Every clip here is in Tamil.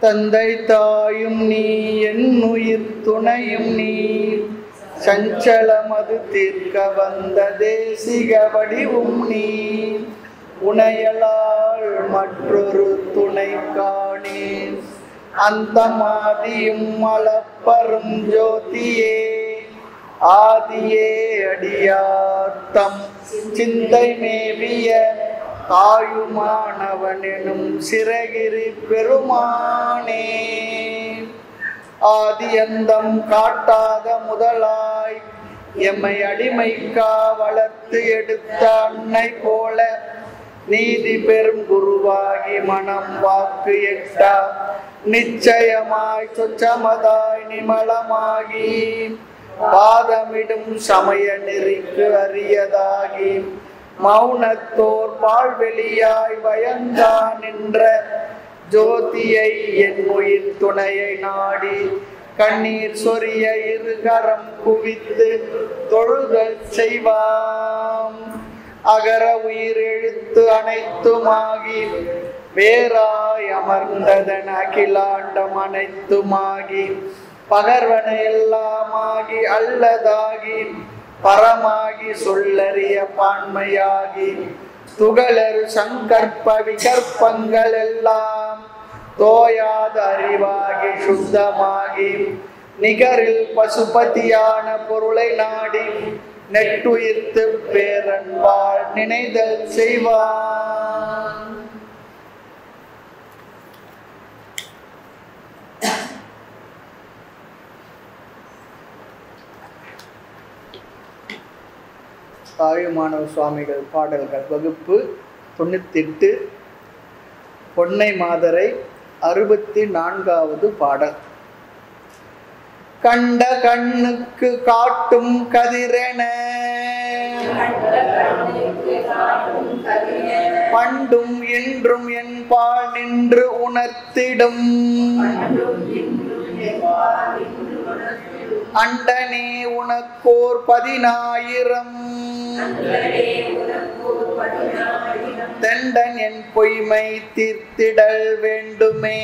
தந்தை தாயும் நீ என் உயிர் துணையும் நீ சஞ்சலமது தீர்க்க வந்த தேசிக வடிவும் நீ உனையலால் மற்றொரு துணை காணேன் அந்த மாதியும் மலப்பரும் ஜோதியே ஆதியே அடியார்த்தம் சிந்தை மேவிய தாயுமானவனெனும் சிறகிரி பெருமானே ஆதியந்தம் காட்டாத முதலாய் எம்மை அடிமைக்கா வளர்த்து எடுத்த அன்னை போல நீதி பெரும் குருவாகி மனம் வாக்கு எட்டா நிச்சயமாய் சொச்சமதாய் நிமலமாகி பாதமிடும் சமய நெறிக்கு அரியதாகி மௌனத்தோர் பால்வெளியாய் பயந்தா நின்ற ஜோதியை என் உயிர் துணையை நாடி கண்ணீர் சொரிய இருகரம் குவித்து தொழுதல் செய்வாம் அகர உயிர் எழுத்து அனைத்துமாகி வேறாய் அமர்ந்ததன் அகிலாண்டம் அனைத்துமாகி பகர்வன எல்லாமாகி அல்லதாகி பரமாகி சொல்லறிய பான்மையாகி துகளறு சங்கற்ப விகற்பங்கள் எல்லாம் தோயாத அறிவாகி சுத்தமாகி நிகரில் பசுபதியான பொருளை நாடி நெட்டுயிர்த்து பேரன்பால் நினைதல் செய்வான் தாயுமானவ சுவாமிகள் பாடல்கள் வகுப்பு தொண்ணூத்தெட்டு பொன்னை மாதரை அறுபத்தி நான்காவது பாடல் கண்ட கண்ணுக்கு காட்டும் கதிரென பண்டும் என்றும் என்பால் நின்று உணர்த்திடும் அண்டனே உனக்கோர் பதினாயிரம் தெண்டன் என் பொய்மை தீர்த்திடல் வேண்டுமே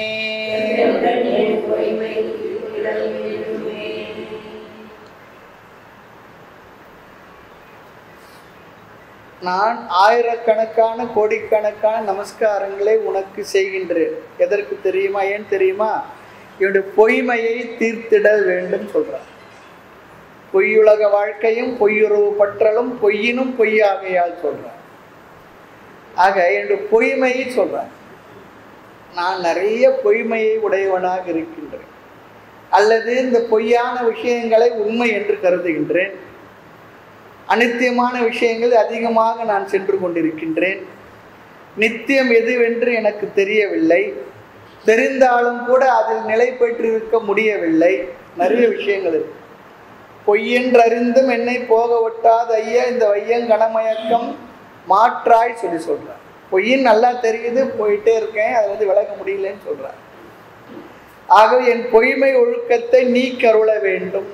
நான் ஆயிரக்கணக்கான கோடிக்கணக்கான நமஸ்காரங்களை உனக்கு செய்கின்றேன் எதற்கு தெரியுமா ஏன் தெரியுமா என்னுடைய பொய்மையை தீர்த்திடல் வேண்டும் சொல்றார் பொய்யுலக வாழ்க்கையும் பொய்யுறவு பற்றலும் பொய்யினும் பொய்யாகையால் சொல்றார் ஆக என்னுடைய பொய்மையை சொல்றார் நான் நிறைய பொய்மையை உடையவனாக இருக்கின்றேன் அல்லது இந்த பொய்யான விஷயங்களை உண்மை என்று கருதுகின்றேன் அனித்தியமான விஷயங்கள் அதிகமாக நான் சென்று கொண்டிருக்கின்றேன் நித்தியம் எதுவென்று எனக்கு தெரியவில்லை தெரிந்தாலும் கூட அதில் நிலை பெற்றிருக்க முடியவில்லை நிறைய விஷயங்கள் இருக்கு பொய்யென்றறிந்தும் என்னை போக விட்டாத ஐயா இந்த வையங் கணமயக்கம் மாற்றாய் சொல்லி சொல்றார் பொய்யின் நல்லா தெரியுது போயிட்டே இருக்கேன் அதை வந்து விளக்க முடியலன்னு சொல்றார் ஆகவே என் பொய்மை ஒழுக்கத்தை நீ கருள வேண்டும்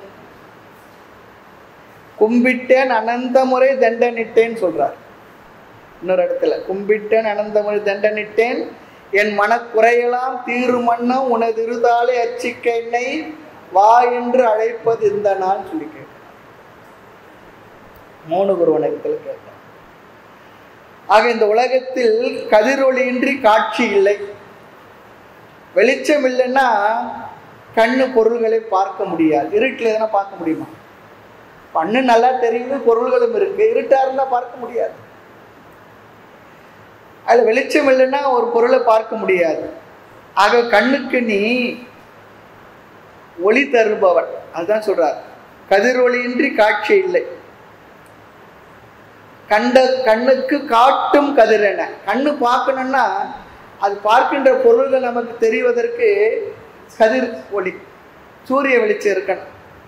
கும்பிட்டேன் அனந்த முறை தண்டனிட்டேன் சொல்றார் இன்னொரு இடத்துல கும்பிட்டேன் அனந்த முறை தண்டனிட்டேன் என் மனக்குறையெல்லாம் தீருமன்னம் உனது இருதாலே அச்சிக்க என்னை வா என்று அழைப்பது இந்த நான் சொல்லி கேட்டேன் மூணு குருவனகத்தில் கேட்டேன் ஆக இந்த உலகத்தில் கதிரொளியின்றி காட்சி இல்லை வெளிச்சம் இல்லைன்னா கண்ணு பொருள்களை பார்க்க முடியாது இருட்டில் எதனா பார்க்க முடியுமா கண்ணு நல்லா தெரியுது பொருள்களும் இருக்கு இருட்டா இருந்தா பார்க்க முடியாது அதுல வெளிச்சம் இல்லைன்னா ஒரு பொருளை பார்க்க முடியாது ஆக கண்ணுக்கு நீ ஒளி தருபவன் அதுதான் சொல்றார் கதிரொளியின்றி காட்சி இல்லை கண்ட கண்ணுக்கு காட்டும் கதிரென கண்ணு பார்க்கணும்னா அது பார்க்கின்ற பொருள்கள் நமக்கு தெரிவதற்கு கதிர் ஒளி சூரிய வெளிச்சம் இருக்கணும்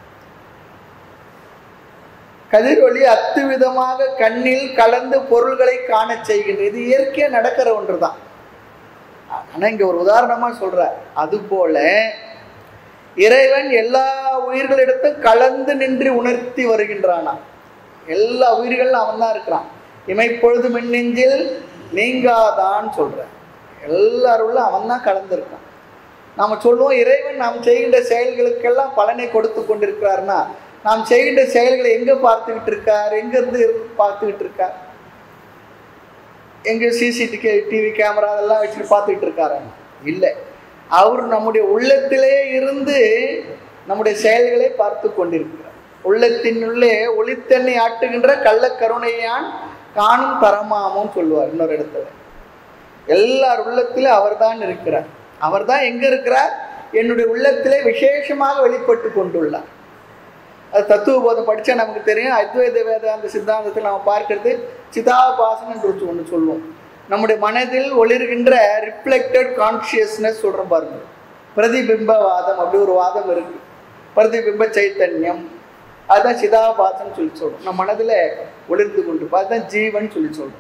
கதிரொளி அத்துவிதமாக கண்ணில் கலந்து பொருள்களை காணச் செய்கின்றது இது இயற்கையாக நடக்கிற ஒன்று தான் ஆனால் இங்கே ஒரு உதாரணமாக சொல்கிறார் அதுபோல இறைவன் எல்லா உயிர்களிடத்தும் கலந்து நின்று உணர்த்தி வருகின்றானா எல்லா உயிர்களும் அவன் தான் இருக்கிறான் இமைப்பொழுது மின்னெஞ்சில் நீங்காதான் சொல்கிறேன் எல்லாருள்ள அவன் தான் கலந்துருக்கான் நாம் சொல்லுவோம் இறைவன் நாம் செய்கின்ற செயல்களுக்கெல்லாம் பலனை கொடுத்து கொண்டிருக்கிறார்னா நாம் செய்கின்ற செயல்களை எங்கே பார்த்துக்கிட்டு இருக்கார் எங்கேருந்து பார்த்துக்கிட்டு இருக்கார் எங்கே சிசிடிவி டிவி கேமரா அதெல்லாம் வச்சுட்டு பார்த்துக்கிட்டு இருக்காரு இல்லை அவர் நம்முடைய உள்ளத்திலே இருந்து நம்முடைய செயல்களை பார்த்து கொண்டிருக்கிறார் உள்ளத்தினுள்ளே ஒளித்தண்ணி ஆட்டுகின்ற கள்ள கருணையான் காணும் தரமாமும் சொல்லுவார் இன்னொரு இடத்துல எல்லார் உள்ளத்திலும் அவர்தான் இருக்கிறார் அவர்தான் எங்க இருக்கிறார் என்னுடைய உள்ளத்திலே விசேஷமாக வெளிப்பட்டு கொண்டுள்ளார் அது தத்துவ போதம் படித்தா நமக்கு தெரியும் அத்வைத வேதாந்த சித்தாந்தத்தில் நம்ம பார்க்கிறது சிதாபாசன் என்று ஒன்று சொல்லுவோம் நம்முடைய மனதில் ஒளிர்கின்ற ரிஃப்ளெக்டட் கான்ஷியஸ்னஸ் சொல்கிறோம் பாருங்க பிரதிபிம்பவாதம் அப்படி ஒரு வாதம் இருக்கு பிரதிபிம்ப சைத்தன்யம் அதுதான் சிதாபாசன் சொல்லி சொல்றோம் நம்ம மனதில் ஒளிர்ந்து கொண்டு அதுதான் ஜீவன் சொல்லி சொல்றோம்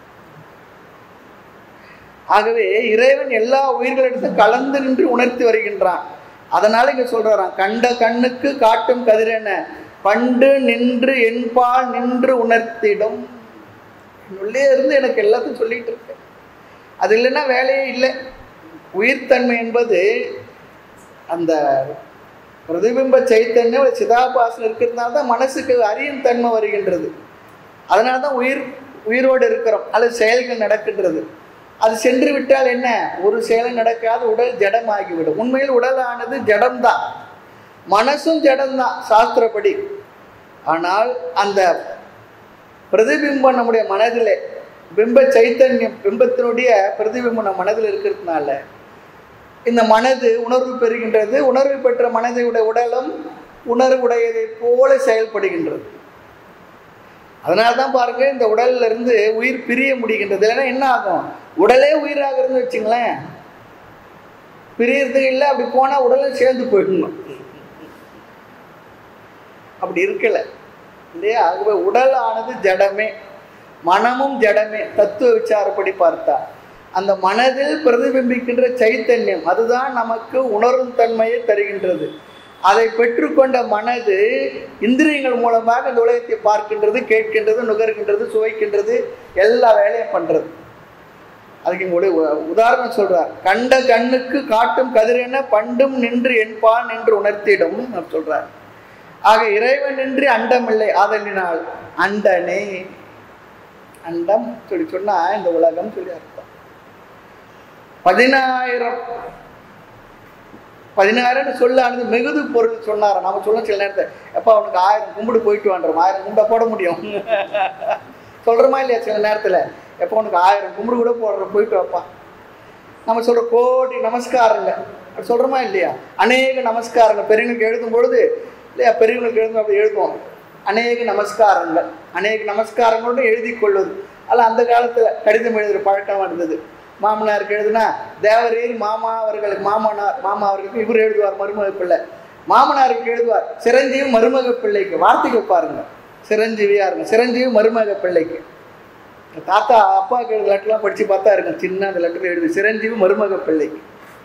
ஆகவே இறைவன் எல்லா உயிர்களிடத்தும் கலந்து நின்று உணர்த்தி வருகின்றான் அதனால இங்க சொல்றாராம் கண்ட கண்ணுக்கு காட்டும் கதிரென பண்டு நின்று என்பால் நின்று உணர்த்திடும் உள்ளே இருந்து எனக்கு எல்லாத்தையும் சொல்லிட்டு இருக்கேன் அது இல்லைன்னா வேலையே இல்லை உயிர்த்தன்மை என்பது அந்த பிரதிபிம்ப சைத்தன்யம் ஒரு சிதாபாசனம் இருக்கிறதுனால தான் மனசுக்கு அறியும் தன்மை வருகின்றது அதனால தான் உயிர் உயிரோடு இருக்கிறோம் அல்லது செயல்கள் நடக்கின்றது அது சென்று விட்டால் என்ன ஒரு செயலும் நடக்காத உடல் ஜடமாகிவிடும் உண்மையில் உடலானது ஜடம்தான் மனசும் ஜடம்தான் சாஸ்திரப்படி ஆனால் அந்த பிரதிபிம்பம் நம்முடைய மனதிலே பிம்ப சைத்தன்யம் பிம்பத்தினுடைய பிரதிபிம்பம் நம்ம மனதில் இருக்கிறதுனால இந்த மனது உணர்வு பெறுகின்றது உணர்வு பெற்ற மனதையுடைய உடலும் உணர்வுடையதை போல செயல்படுகின்றது அதனால தான் பாருங்க இந்த உடல்ல இருந்து உயிர் பிரிய முடிகின்றது இல்லைன்னா என்ன ஆகும் உடலே உயிராகிறதுன்னு வச்சுங்களேன் பிரியறதுக்கு இல்லை அப்படி போனால் உடலும் சேர்ந்து போயிடணும் அப்படி இருக்கல இல்லையா ஆகவே உடல் ஆனது ஜடமே மனமும் ஜடமே தத்துவ விசாரப்படி பார்த்தா அந்த மனதில் பிரதிபிம்பிக்கின்ற சைத்தன்யம் அதுதான் நமக்கு உணரும் தன்மையை தருகின்றது அதை பெற்றுக்கொண்ட மனது இந்திரியங்கள் மூலமாக இந்த உலகத்தை பார்க்கின்றது கேட்கின்றது நுகர்கின்றது சுவைக்கின்றது எல்லா வேலையும் பண்றது அதுக்கு இங்க ஒரு உதாரணம் சொல்றார் கண்ட கண்ணுக்கு காட்டும் கதிரென பண்டும் நின்று என்பான் என்று உணர்த்திடும் சொல்றார் ஆக இறைவன் நின்று அண்டம் இல்லை ஆதலினால் அண்டனே அண்டம் சொல்லி சொன்னா இந்த உலகம் சொல்லி அர்த்தம் பதினாயிரம் பதினாயிரம் சொல்லானது மிகுது பொருள் சொன்னார நம்ம சொல்ல சில நேரத்தை எப்போ அவனுக்கு ஆயிரம் கும்பிடு போயிட்டு வாண்டுறோம் ஆயிரம் கும்பிட போட முடியும் சொல்கிறோமா இல்லையா சில நேரத்தில் எப்போ உனக்கு ஆயிரம் கும்பிடு கூட போடுற போயிட்டு வைப்பா நம்ம சொல்கிற கோடி நமஸ்காரங்க அப்படி சொல்கிறோமா இல்லையா அநேக நமஸ்காரங்கள் பெரியவங்களுக்கு எழுதும் பொழுது இல்லையா பெரியவங்களுக்கு எழுதும் அப்படி எழுதுவோம் அநேக நமஸ்காரங்கள் அநேக நமஸ்காரங்களோடு எழுதி கொள்வது அல்ல அந்த காலத்தில் கடிதம் எழுதுகிற பழக்கம் இருந்தது மாமனாருக்கு எழுதுனா தேவரீர் மாமா அவர்களுக்கு மாமனார் மாமா அவர்களுக்கு இவர் எழுதுவார் மருமக பிள்ளை மாமனாருக்கு எழுதுவார் சிரஞ்சீவி மருமக பிள்ளைக்கு வார்த்தைகள் பாருங்க சிரஞ்சீவியா இருக்கும் சிரஞ்சீவி மருமக பிள்ளைக்கு தாத்தா அப்பாவுக்கு எழுது லெட்டர்லாம் படித்து பார்த்தா இருக்கும் சின்ன அந்த லெட்டர் எழுது சிரஞ்சீவி மருமக பிள்ளைக்கு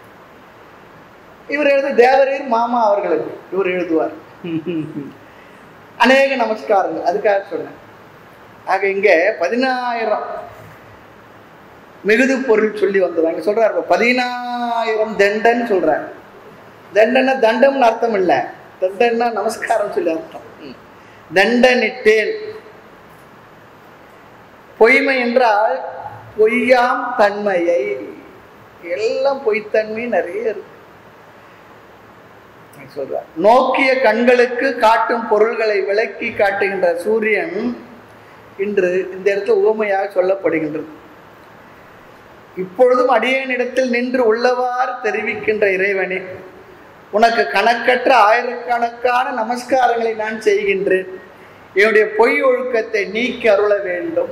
இவர் எழுது தேவரீர் மாமா அவர்களுக்கு இவர் எழுதுவார் அநேக நமஸ்காரங்கள் அதுக்காக சொன்னேன் ஆக இங்கே பதினாயிரம் மிகுது பொருள் சொல்லி வந்தது அங்கே சொல்கிறார் பதினாயிரம் தண்டன் சொல்கிறார் தண்டனை தண்டம்னு அர்த்தம் இல்லை தண்டன்னா நமஸ்காரம் சொல்லி அர்த்தம் தண்டனிட்டேன் பொய்மை என்றால் பொய்யாம் தன்மையை எல்லாம் பொய்த்தன்மை நிறைய இருக்கு சொல்றார் நோக்கிய கண்களுக்கு காட்டும் பொருள்களை விளக்கி காட்டுகின்ற சூரியன் இன்று இந்த இடத்துல உவமையாக சொல்லப்படுகின்றது இப்பொழுதும் அடியேனிடத்தில் நின்று உள்ளவாறு தெரிவிக்கின்ற இறைவனே உனக்கு கணக்கற்ற ஆயிரக்கணக்கான நமஸ்காரங்களை நான் செய்கின்றேன் என்னுடைய பொய் ஒழுக்கத்தை நீக்கி அருள வேண்டும்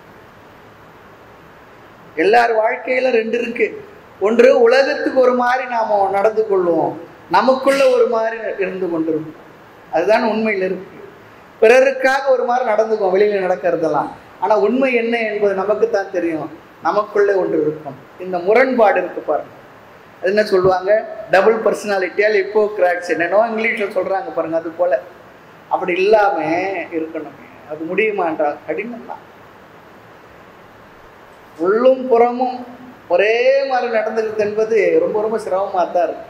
எல்லார் வாழ்க்கையில ரெண்டு இருக்கு ஒன்று உலகத்துக்கு ஒரு மாதிரி நாம நடந்து கொள்வோம் நமக்குள்ள ஒரு மாதிரி இருந்து கொண்டிருக்கும் அதுதான் உண்மையில் இருக்கு பிறருக்காக ஒரு மாதிரி நடந்துக்குவோம் வெளியில நடக்கிறதெல்லாம் ஆனா உண்மை என்ன என்பது நமக்கு தான் தெரியும் நமக்குள்ளே ஒன்று இருக்கும் இந்த முரண்பாடு இருக்கு பாருங்க அது என்ன சொல்லுவாங்க டபுள் பர்சனாலிட்டியால் இப்போ கிராக்ஸ் என்னென்னோ இங்கிலீஷில் சொல்கிறாங்க பாருங்க அது போல் அப்படி இல்லாமல் இருக்கணும் அது முடியுமான்றா கடினம் தான் உள்ளும் புறமும் ஒரே மாதிரி நடந்துக்கிறது என்பது ரொம்ப ரொம்ப சிரமமாக தான் இருக்கு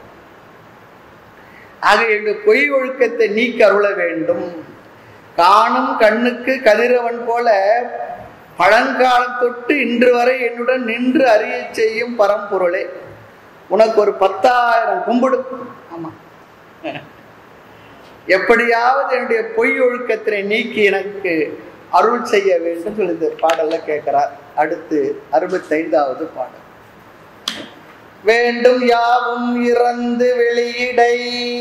ஆக என்னுடைய பொய் ஒழுக்கத்தை நீக்க அருள வேண்டும் காணும் கண்ணுக்கு கதிரவன் போல பழங்காலம் தொட்டு இன்று வரை என்னுடன் நின்று அறிய செய்யும் பரம்பொருளே உனக்கு ஒரு பத்தாயிரம் கும்பிடு ஆமா எப்படியாவது என்னுடைய பொய் ஒழுக்கத்தினை நீக்கி எனக்கு அருள் செய்ய வேண்டும் சொல்லி இந்த பாடல்ல கேட்கிறார் அடுத்து அறுபத்தைந்தாவது பாடல் வேண்டும் யாவும் இறந்து வெளியிடை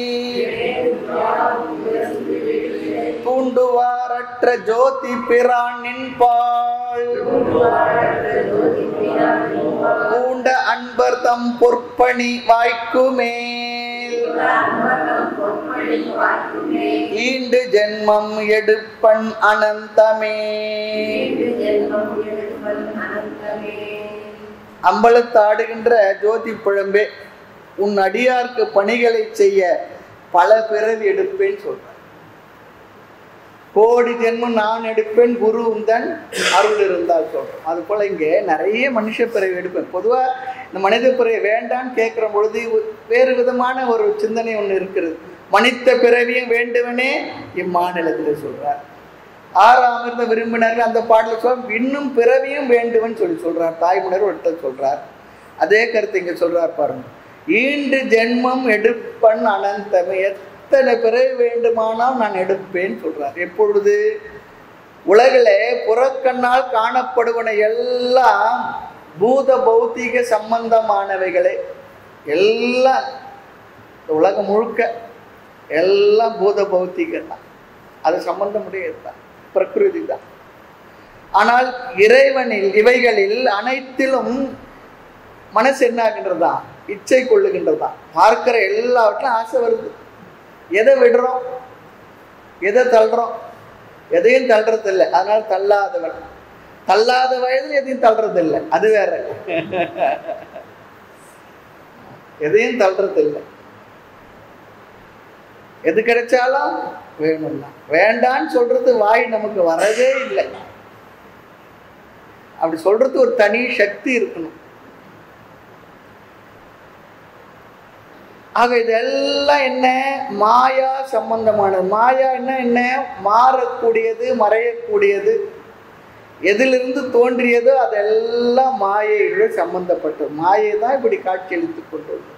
தூண்டுவாரற்ற ஜோதி பிரானின் பால் பூண்ட அன்பர் தம் பொற்பணி வாய்க்குமேல் ஈண்டு ஜென்மம் எடுப்பன் அனந்தமே அம்பலத்தாடுகின்ற ஜோதி புழம்பே உன் அடியார்க்கு பணிகளை செய்ய பல பிறவி எடுப்பேன் சொல்றார் கோடி ஜென்மம் நான் எடுப்பேன் குரு உந்தன் அருள் இருந்தால் சொல்றோம் அது போல இங்கே நிறைய மனுஷ பிறவி எடுப்பேன் பொதுவா இந்த மனித பிறவி வேண்டான்னு கேட்கிற பொழுது வேறு விதமான ஒரு சிந்தனை ஒன்று இருக்கிறது மனித பிறவியும் வேண்டுவனே இம்மாநிலத்தில் சொல்றார் ஆறாம் இருந்த விரும்பினர்கள் அந்த பாடல சொல் இன்னும் பிறவியும் வேண்டுவன் சொல்லி சொல்றார் தாய்மலர் ஒருத்தர் சொல்றார் அதே கருத்து இங்க சொல்றார் பாருங்க ஈண்டு ஜென்மம் எடுப்பன் அனந்தமே எத்தனை பிறவி வேண்டுமானால் நான் எடுப்பேன் சொல்றார் எப்பொழுது உலகிலே புறக்கண்ணால் காணப்படுவன எல்லாம் பூத பௌத்திக சம்பந்தமானவைகளே எல்லாம் இந்த உலகம் முழுக்க எல்லாம் பூத பௌத்திகம் தான் அது சம்பந்தமுடையது தான் பிரகிருதி தான் ஆனால் இறைவனில் இவைகளில் அனைத்திலும் மனசு என்ன ஆகின்றதா இச்சை கொள்ளுகின்றதா பார்க்கிற எல்லாவற்றிலும் ஆசை வருது எதை விடுறோம் எதை தள்ளுறோம் எதையும் தள்ளுறது இல்லை அதனால தள்ளாதவன் தள்ளாத வயதில் எதையும் தள்ளுறது இல்லை அது வேற எதையும் தள்ளுறது இல்லை எது கிடைச்சாலும் வேணும்னா வேண்டான்னு சொல்றது வாய் நமக்கு வரவே இல்லை அப்படி சொல்றது ஒரு தனி சக்தி இருக்கணும் ஆக இதெல்லாம் என்ன மாயா சம்பந்தமானது மாயா என்ன என்ன மாறக்கூடியது மறையக்கூடியது எதிலிருந்து தோன்றியதோ அதெல்லாம் மாயையோடு சம்பந்தப்பட்டது மாயை தான் இப்படி காட்சியளித்து கொண்டு வருது.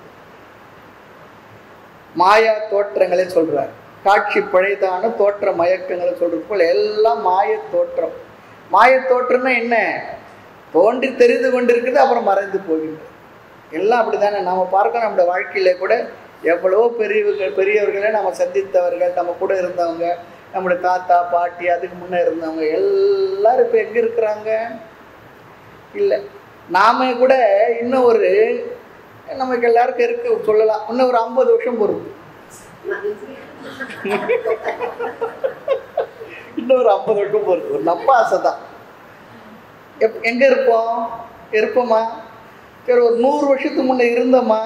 மாயா தோற்றங்களை சொல்றார் காட்சி பிழைதான தோற்ற மயக்கங்களை சொல்றது போல எல்லாம் மாய தோற்றம் மாய தோற்றம்னா என்ன தோன்றி தெரிந்து கொண்டிருக்குது அப்புறம் மறைந்து போகின்றது எல்லாம் அப்படிதானே நம்ம பார்க்கணும் நம்முடைய வாழ்க்கையில கூட எவ்வளவோ பெரியவர்கள் பெரியவர்களை நம்ம சந்தித்தவர்கள் நம்ம கூட இருந்தவங்க நம்முடைய தாத்தா பாட்டி அதுக்கு முன்னே இருந்தவங்க எல்லாரும் இப்போ எங்கே இருக்கிறாங்க இல்லை நாம கூட இன்னும் ஒரு நமக்கு எல்லாருக்கும் இருக்கு சொல்லலாம் இன்னும் ஒரு ஐம்பது வருஷம் பொறுத்து இன்னும் ஒரு ஐம்பது வருஷம் பொறுத்து ஒரு நம்ம ஆசை தான் எப் எங்கே இருப்போம் இருப்போமா சரி ஒரு நூறு வருஷத்துக்கு முன்னே இருந்தோமா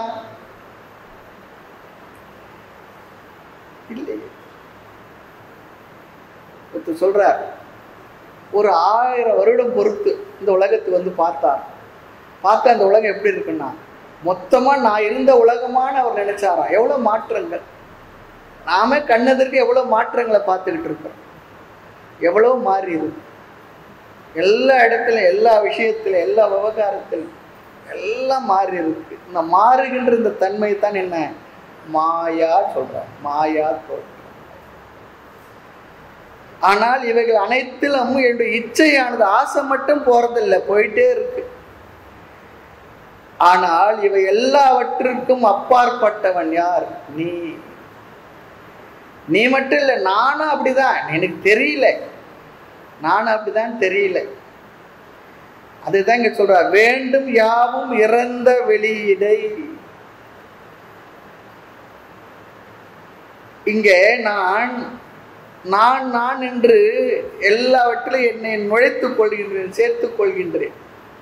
இல்லையே ஒருத்தர் சொல்றார் ஒரு ஆயிரம் வருடம் பொறுத்து இந்த உலகத்தை வந்து பார்த்தார் பார்த்தா அந்த உலகம் எப்படி இருக்குன்னா மொத்தமா நான் இருந்த உலகமான அவர் நினைச்சாராம் எவ்வளவு மாற்றங்கள் நாம கண்ணதற்கு எவ்வளவு மாற்றங்களை பார்த்துக்கிட்டு இருக்கிறோம் எவ்வளவு மாறி இருக்கு எல்லா இடத்துல எல்லா விஷயத்துல எல்லா விவகாரத்திலும் எல்லாம் மாறி இருக்கு இந்த மாறுகின்ற இந்த தன்மை தான் என்ன மாயா சொல்றார் மாயா தோற்றம் ஆனால் இவைகள் அனைத்திலும் என்னுடைய இச்சையானது ஆசை மட்டும் போறதில்லை போயிட்டே இருக்கு ஆனால் இவை எல்லாவற்றிற்கும் அப்பாற்பட்டவன் யார் நீ நீ மட்டும் இல்லை நானும் அப்படிதான் எனக்கு தெரியல நானும் அப்படிதான் தெரியல அதுதான் இங்க சொல்றார் வேண்டும் யாவும் இறந்த வெளியிடை இங்கே நான் நான் நான் என்று எல்லாவற்றிலும் என்னை நுழைத்துக் கொள்கின்றேன் சேர்த்துக் கொள்கின்றேன்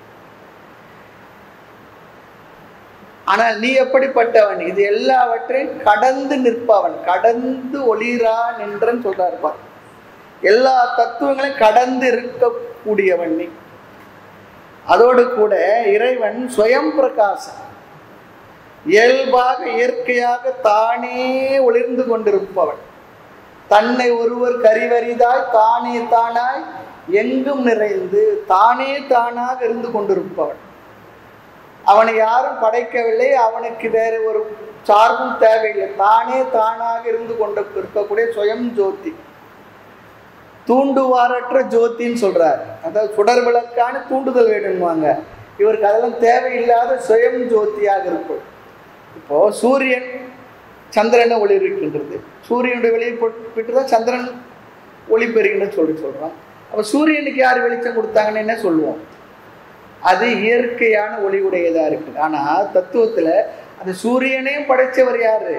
ஆனால் நீ எப்படிப்பட்டவன் இது எல்லாவற்றையும் கடந்து நிற்பவன் கடந்து ஒளிரா நின்றன்னு சொல்றாரு பார் எல்லா தத்துவங்களையும் கடந்து இருக்கக்கூடியவன் நீ அதோடு கூட இறைவன் சுயம் பிரகாசம் இயல்பாக இயற்கையாக தானே ஒளிர்ந்து கொண்டிருப்பவன் தன்னை ஒருவர் கரிவரிதாய் தானே தானாய் எங்கும் நிறைந்து தானே தானாக இருந்து கொண்டிருப்பவன் அவனை யாரும் படைக்கவில்லை அவனுக்கு வேற ஒரு சார்பும் தேவையில்லை தானே தானாக இருந்து கொண்டு இருக்கக்கூடிய சுயம் ஜோதி தூண்டுவாரற்ற ஜோதின்னு சொல்றார் அதாவது சுடர் விளக்கான தூண்டுதல் வேணும்வாங்க இவருக்கு அதெல்லாம் தேவையில்லாத சுயம் ஜோதியாக இருக்கும் இப்போ சூரியன் சந்திரனை ஒளி இருக்கின்றது சூரியனுடைய வெளியை விட்டு தான் சந்திரன் ஒளி பெறுகின்றன்னு சொல்லி சொல்றோம் அப்போ சூரியனுக்கு யார் வெளிச்சம் கொடுத்தாங்கன்னு என்ன சொல்லுவோம் அது இயற்கையான ஒளி உடையதா இருக்குது ஆனா தத்துவத்துல அந்த சூரியனையும் படைச்சவர் யாரு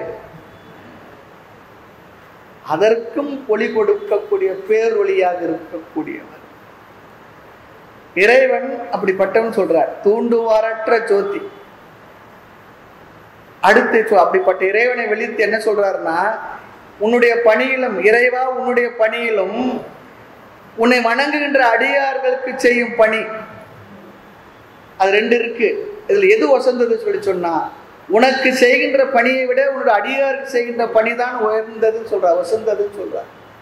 அதற்கும் ஒளி கொடுக்கக்கூடிய பேரொளியாக இருக்கக்கூடியவர் இறைவன் அப்படிப்பட்டவன் சொல்றார் தூண்டுவாரற்ற ஜோதி அடுத்து சொ- அப்படிப்பட்ட இறைவனை வெளித்து என்ன சொல்றாருன்னா உன்னுடைய பணியிலும் இறைவா உன்னுடைய பணியிலும் உன்னை வணங்குகின்ற அடியார்களுக்கு செய்யும் பணி அது ரெண்டு இருக்கு இதுல எது வசந்தது சொல்லி சொன்னா உனக்கு செய்கின்ற பணியை விட உன்னோட அடியாருக்கு செய்கின்ற பணி தான் உயர்ந்ததுன்னு சொல்றா வசந்ததுன்னு சொல்றா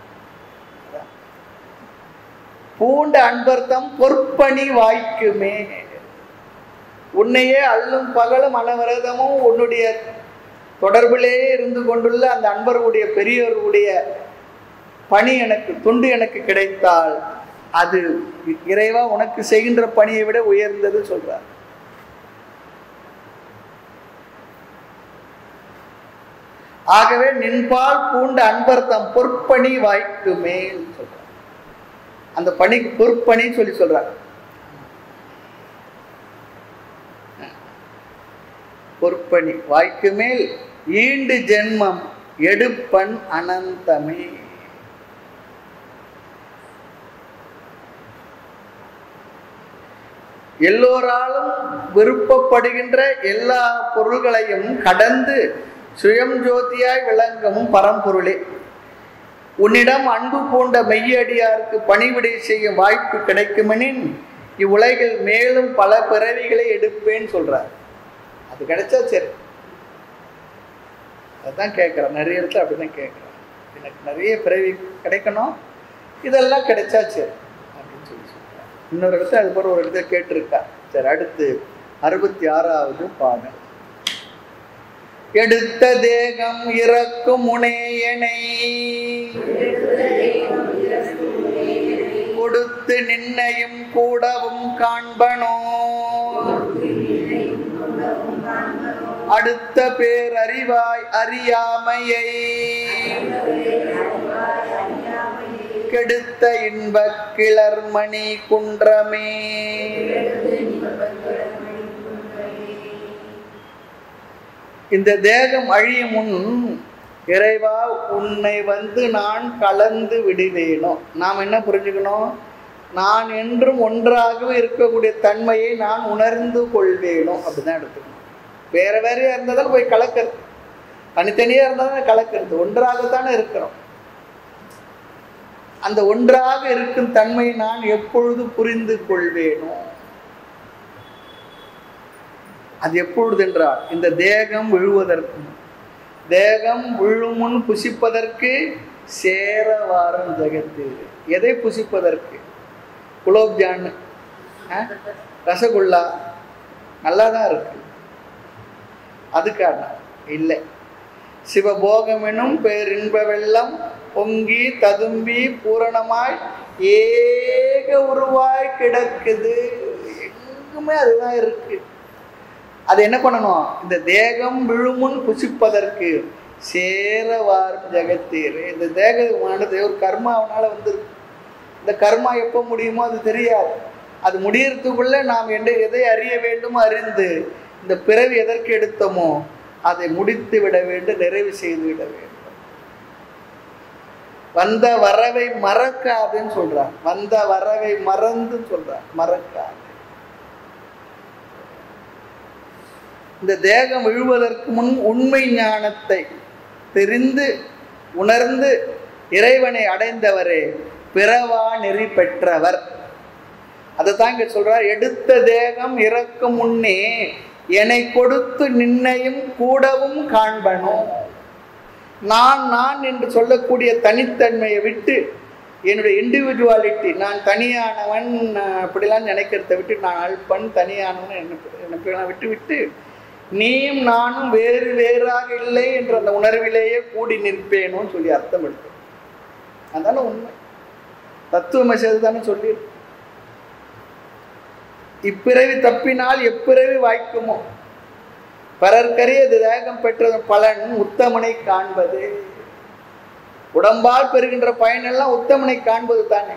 பூண்ட அன்பர்த்தம் பொற்பணி வாய்க்குமே உன்னையே அல்லும் பகலும் அனவரதமும் உன்னுடைய தொடர்பிலே இருந்து கொண்டுள்ள அந்த அன்பர்களுடைய பெரியவர்களுடைய பணி எனக்கு தொண்டு எனக்கு கிடைத்தால் அது இறைவா உனக்கு செய்கின்ற பணியை விட உயர்ந்தது சொல்றார் ஆகவே நின்பால் பூண்ட அன்பர் தம் பொற்பணி வாய்க்குமே சொல்றார் அந்த பணி பொற்பணி சொல்லி சொல்றார் பொற்பணி வாய்க்கு மேல் ஈண்டு ஜென்மம் எடுப்பன் அனந்தமே எல்லோராலும் விருப்பப்படுகின்ற எல்லா பொருள்களையும் கடந்து சுயம் ஜோதியாய் விளங்கும் பரம்பொருளே உன்னிடம் அன்பு பூண்ட மெய்யடியாருக்கு பணிவிடை செய்யும் வாய்ப்பு கிடைக்குமெனின் இவ்வுலகில் மேலும் பல பிறவிகளை எடுப்பேன்னு சொல்றார் அது கிடைச்சா சரி அதான் கேட்குறேன் நிறைய இடத்துல அப்படிதான் கேட்குறேன் எனக்கு நிறைய பிறவி கிடைக்கணும் இதெல்லாம் கிடைச்சா சரி அப்படின்னு சொல்லி சொல்றார் இன்னொரு இடத்துல அது போல ஒரு இடத்துல கேட்டிருக்கா சரி அடுத்து அறுபத்தி ஆறாவது பாடல் எடுத்த தேகம் இறக்கும் முனேயனை கொடுத்து நின்னையும் கூடவும் காண்பனோ அடுத்த பேர் அறிவாய் அறியாமையை கெடுத்த இன்பக் கிளர்மணி குன்றமே இந்த தேகம் அழியும் முன் இறைவா உன்னை வந்து நான் கலந்து விடுவேனோ நாம் என்ன புரிஞ்சுக்கணும் நான் என்றும் ஒன்றாகவே இருக்கக்கூடிய தன்மையை நான் உணர்ந்து கொள்வேனோ அப்படிதான் எடுத்துக்கணும் வேற வேறையா இருந்ததால் போய் கலக்கிறது தனித்தனியா இருந்தாலும் கலக்கிறது ஒன்றாகத்தானே இருக்கிறோம் அந்த ஒன்றாக இருக்கும் தன்மையை நான் எப்பொழுது புரிந்து கொள்வேனோ அது எப்பொழுது என்றால் இந்த தேகம் விழுவதற்கு முன். தேகம் விழும் முன் புசிப்பதற்கு சேர வாரம் ஜெகத்து எதை புசிப்பதற்கு குலோப்ஜான் ரசகுல்லா நல்லா தான் இருக்கு அதுக்கான இல்லை சிவபோகம் எனும் பேரின்ப வெள்ளம் பொங்கி ததும்பி பூரணமாய் ஏக உருவாய் கிடக்குது எங்குமே அதுதான் இருக்கு அது என்ன பண்ணணும் இந்த தேகம் விழுமுன் புசிப்பதற்கு சேரவார் ஜெகத்தீர் இந்த தேகமானது ஒரு கர்மா அவனால வந்து இந்த கர்மா எப்போ முடியுமோ அது தெரியாது அது முடியறதுக்குள்ள நாம் என்ன எதை அறிய வேண்டுமோ அறிந்து இந்த பிறவி எதற்கு எடுத்தோமோ அதை முடித்து விட வேண்டும் நிறைவு செய்து விட வேண்டும் வந்த வரவை மறக்காதுன்னு சொல்றார் வந்த வரவை மறந்து சொல்றார் மறக்காது இந்த தேகம் விழுவதற்கு முன் உண்மை ஞானத்தை தெரிந்து உணர்ந்து இறைவனை அடைந்தவரே பிறவா நெறி பெற்றவர் அதை தான் இங்க சொல்றார் எடுத்த தேகம் இறக்கும் முன்னே என்னை கொடுத்து நின்னையும் கூடவும் காண்பனோ நான் நான் என்று சொல்லக்கூடிய தனித்தன்மையை விட்டு என்னுடைய இண்டிவிஜுவாலிட்டி நான் தனியானவன் நான் அப்படிலாம் நினைக்கிறத விட்டு நான் அல்பன் தனியானவன் எனக்கு எனக்கு நான் விட்டு விட்டு நீயும் நானும் வேறு வேறாக இல்லை என்ற அந்த உணர்விலேயே கூடி நிற்பேனோன்னு சொல்லி அர்த்தம் எடுத்து அதான உண்மை தத்துவமசி தானே சொல்லி இப்பிறவி தப்பினால் எப்பிறவி வாய்க்குமோ பரற்கரியது தேகம் பெற்றது பலன் உத்தமனை காண்பது உடம்பால் பெறுகின்ற பயனெல்லாம் உத்தமனை காண்பது தானே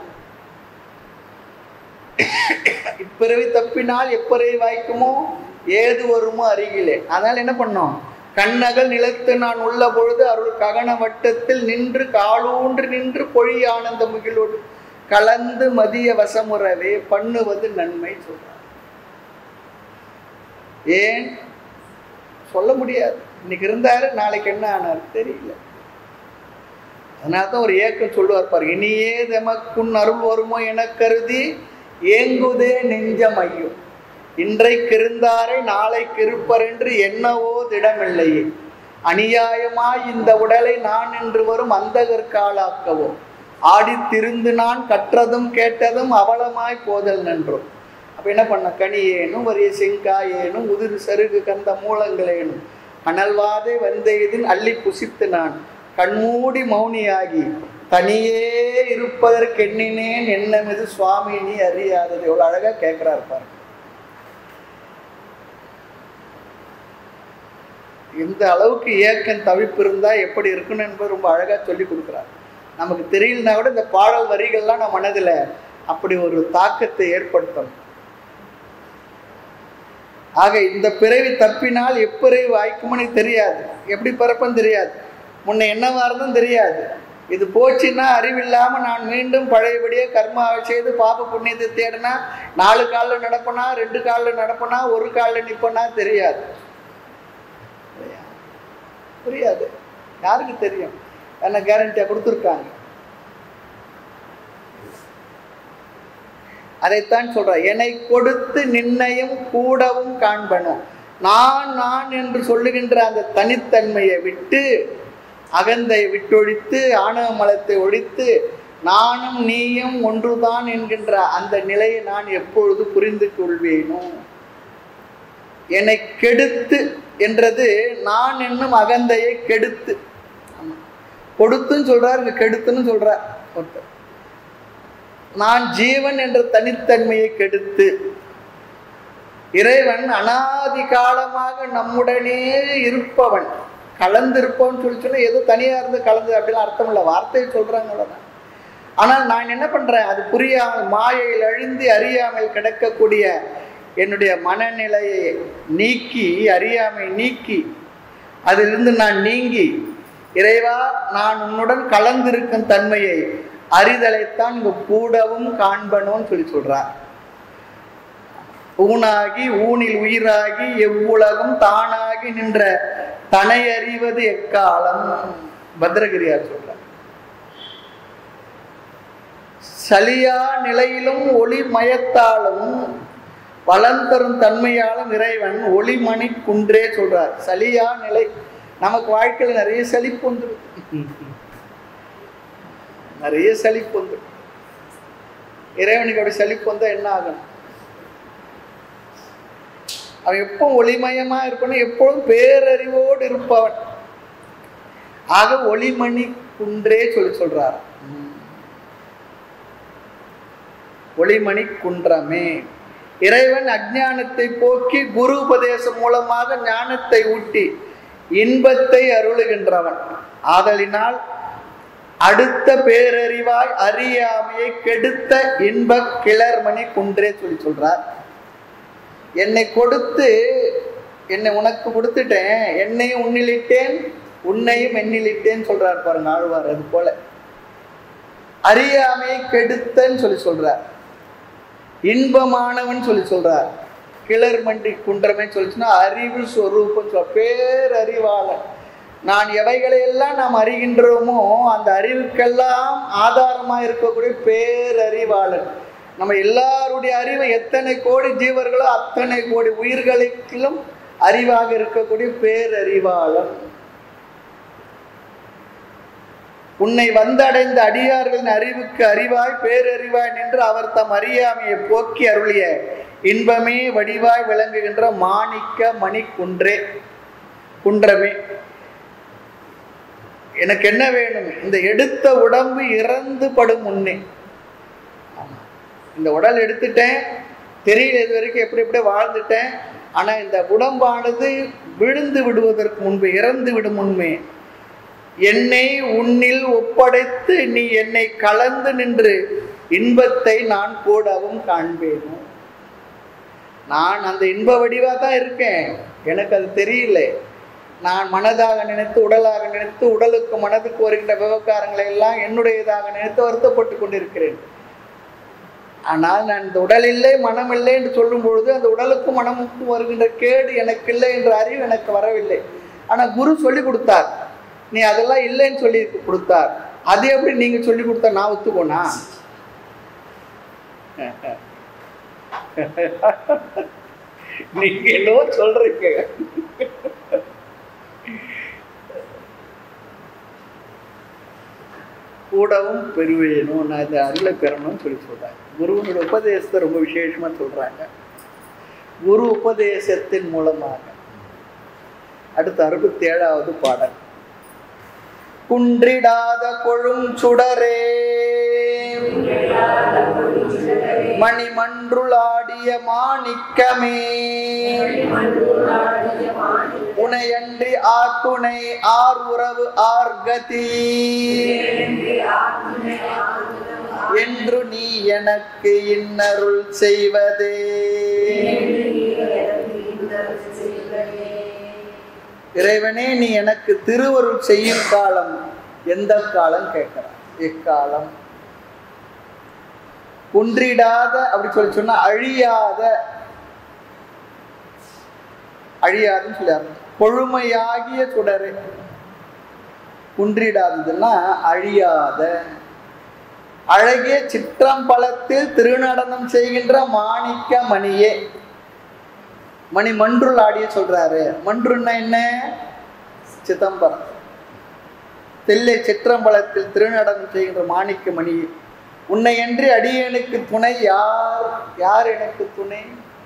இப்பிறவி தப்பினால் எப்பிறவி வாய்க்குமோ ஏது வருமோ அருகிலே அதனால என்ன பண்ணோம் கண்ணகல் நிலத்து நான் உள்ள பொழுது அருள் ககன வட்டத்தில் நின்று காலூன்று நின்று பொழி ஆனந்த முகிலோடு கலந்து மதிய வசமுறவே பண்ணுவது நன்மை சொல்றார் ஏன் சொல்ல முடியாது இன்னைக்கு இருந்தாரு நாளைக்கு என்ன ஆனார் தெரியல அதனால தான் ஒரு ஏக்கம் சொல்லுவார் பாரு இனியே தெமக்குன் அருள் வருமோ என கருதி ஏங்குதே நெஞ்சம் ஐயும் இன்றைக்கு இருந்தாரை நாளைக்கு இருப்பர் என்று என்னவோ திடமில்லையே அநியாயமாய் இந்த உடலை நான் என்று வரும் அந்தகற்காலாக்கவோ ஆடித் திருந்து நான் கற்றதும் கேட்டதும் அவலமாய் போதல் நன்றோம் அப்போ என்ன பண்ண கனி ஏனும் வரிய செங்காய் ஏனும் உதிர் சருகு கந்த மூலங்களேனும் கனல்வாதை வந்தெய்தின் அள்ளி புசித்து நான் கண்மூடி மௌனியாகி தனியே இருப்பதற்கு எண்ணினேன் என்னமிது சுவாமி நீ அறியாதது எவ்வளோ அழகா கேட்கிறார் பாருங்க எந்த அளவுக்கு ஏக்கம் தவிப்பு இருந்தா எப்படி இருக்கணும் என்பது ரொம்ப அழகா சொல்லி கொடுக்குறார் நமக்கு தெரியலனா கூட இந்த பாடல் வரிகள்லாம் நம்ம மனதில் அப்படி ஒரு தாக்கத்தை ஏற்படுத்தும் ஆக இந்த பிறவி தப்பினால் எப்பிறவி வாய்க்கும்னு தெரியாது எப்படி பிறப்பன்னு தெரியாது முன்ன என்னவா இருந்தும் தெரியாது இது போச்சுன்னா அறிவில்லாம நான் மீண்டும் பழையபடியே கர்மாவை செய்து பாப புண்ணியத்தை தேடினா நாலு காலில் நடப்பனா ரெண்டு காலில் நடப்பனா ஒரு காலில் நிப்பனா தெரியாது புரியாது யாருக்கு தெரியும் என்ன கேரண்டியா கொடுத்துருக்காங்க அதைத்தான் சொல்ற என்னை கொடுத்து நின்னையும் கூடவும் காண்பனும் நான் நான் என்று சொல்லுகின்ற அந்த தனித்தன்மையை விட்டு அகந்தை விட்டொழித்து ஆணவ மலத்தை ஒழித்து நானும் நீயும் ஒன்றுதான் என்கின்ற அந்த நிலையை நான் எப்பொழுது புரிந்து கொள்வேனோ என்னை கெடுத்து என்றது நான் என்னும் அகந்தையை கெடுத்து ஆமா. கொடுத்துன்னு சொல்றார் இங்க கெடுத்துன்னு சொல்றார் ஒருத்தர் நான் ஜீவன் என்ற தனித்தன்மையை கெடுத்து இறைவன் அனாதி காலமாக நம்முடனே இருப்பவன் கலந்திருப்பவன் சொல்லி சொன்னா ஏதோ தனியா இருந்து கலந்து அப்படிலாம் அர்த்தம் இல்லை வார்த்தையை சொல்றாங்க அவ்வளவுதான் ஆனால் நான் என்ன பண்றேன் அது புரியாமல் மாயையில் அழிந்து அறியாமல் கிடக்கக்கூடிய என்னுடைய மனநிலையை நீக்கி அறியாமை நீக்கி அதிலிருந்து நான் நீங்கி இறைவா நான் உன்னுடன் கலந்திருக்கும் தன்மையை அறிதலைத்தான் இங்க கூடவும் காண்பனோன்னு சொல்லி சொல்றார் ஊனாகி ஊனில் உயிராகி எவ்வுலகம் தானாகி நின்ற தனை அறிவது எக்காலம் பத்ரகிரியார் சொல்றார் சலியா நிலையிலும் ஒளி மயத்தாலும் வளர்ந்தரும் தன்மையாலும் இறைவன் ஒளிமணி குன்றே சொல்றார் சலியா நிலை நமக்கு வாழ்க்கையில் நிறைய சலிப்பு வந்துடும் நிறைய சலிப்பு வந்துடும் இறைவனுக்கு அப்படி சலிப்பு வந்தா என்ன ஆகும் அவன் எப்போ ஒளிமயமா இருக்கணும் எப்பொழுதும் பேரறிவோடு இருப்பவன் ஆக ஒளிமணி குன்றே சொல்லி சொல்றார் ஒளிமணி குன்றமே இறைவன் அஜ்ஞானத்தை போக்கி குரு உபதேசம் மூலமாக ஞானத்தை ஊட்டி இன்பத்தை அருளுகின்றவன் ஆதலினால் அடுத்த பேரறிவாய் அறியாமையை கெடுத்த இன்ப கிளர்மணி குன்றே சொல்லி சொல்றார் என்னை கொடுத்து என்னை உனக்கு கொடுத்துட்டேன் என்னையும் உன்னிலிட்டேன் உன்னையும் என்னிலிட்டேன்னு சொல்றார் பாருங்க ஆழ்வார் அது போல அறியாமையை கெடுத்தன்னு சொல்லி சொல்றார் இன்பமானவன் சொல்லி சொல்றார் கிளர் மண்டி குன்றமே சொல்லிச்சுன்னா அறிவு ஸ்வரூபம் சொல் பேரறிவாளன் நான் எவைகளை எல்லாம் நாம் அறிகின்றோமோ அந்த அறிவுக்கெல்லாம் ஆதாரமாக இருக்கக்கூடிய பேரறிவாளன் நம்ம எல்லாருடைய அறிவு எத்தனை கோடி ஜீவர்களோ அத்தனை கோடி உயிர்களுக்கும் அறிவாக இருக்கக்கூடிய பேரறிவாளன் உன்னை வந்தடைந்த அடியார்களின் அறிவுக்கு அறிவாய் பேரறிவாய் நின்று அவர் தம் அறியாமையை போக்கி அருளிய இன்பமே வடிவாய் விளங்குகின்ற மாணிக்க மணி குன்றே குன்றமே எனக்கு என்ன வேணும் இந்த எடுத்த உடம்பு இறந்து படும் முன்னே ஆமா. இந்த உடல் எடுத்துட்டேன் தெரியல இது வரைக்கும் எப்படி எப்படி வாழ்ந்துட்டேன் ஆனா இந்த உடம்பானது விழுந்து விடுவதற்கு முன்பு இறந்து விடும் முன்பே என்னை உன்னில் ஒப்படைத்து நீ என்னை கலந்து நின்று இன்பத்தை நான் கூடவும் காண்பேனோ நான் அந்த இன்ப வடிவா தான் இருக்கேன் எனக்கு அது தெரியல நான் மனதாக நினைத்து உடலாக நினைத்து உடலுக்கு மனதுக்கு வருகின்ற விவகாரங்களை எல்லாம் என்னுடையதாக நினைத்து வருத்தப்பட்டு கொண்டிருக்கிறேன் ஆனால் நான் இந்த உடல் இல்லை மனம் இல்லை என்று சொல்லும் பொழுது அந்த உடலுக்கும் மனமுக்கும் வருகின்ற கேடு எனக்கு இல்லை என்ற அறிவு எனக்கு வரவில்லை ஆனால் குரு சொல்லி கொடுத்தார் நீ அதெல்லாம் இல்லைன்னு சொல்லி கொடுத்தார் அது எப்படி நீங்க சொல்லி கொடுத்தா நான் ஒத்துக்கோனா நீங்க என்னவோ சொல்றீங்க கூடவும் பெருவேணும் நான் இந்த அருளை பெறணும்னு சொல்லி சொல்றாங்க குருவனோட உபதேசத்தை ரொம்ப விசேஷமா சொல்றாங்க குரு உபதேசத்தின் மூலமாக அடுத்த அறுபத்தி ஏழாவது பாடல் குன்றிடாத கொழும் சுடரே மணிமன்றுளாடிய மாணிக்கமே உனையன்றி ஆர் துணை ஆர் உறவு ஆர் கதி என்று நீ எனக்கு இன்னருள் செய்வதே இறைவனே நீ எனக்கு திருவருள் செய்யும் காலம் எந்த காலம் கேட்கிறான் எக்காலம் குன்றிடாத அப்படி சொல்லி சொன்னா அழியாத அழியாதுன்னு சொல்லி அர்த்தம். கொழுமையாகிய சுடரே குன்றிடாததுன்னா அழியாத அழகிய சிற்றம்பலத்தில் திருநடனம் செய்கின்ற மாணிக்க மணியே மணி மன்றுள் ஆடிய சொல்றாரு மன்றுன்னா என்ன சிதம்பரம் தெல்லை சிற்றம்பலத்தில் திருநடனம் செய்கின்ற மாணிக்க மணி உன்னை என்று அடியனுக்கு துணை யார் யார் எனக்கு துணை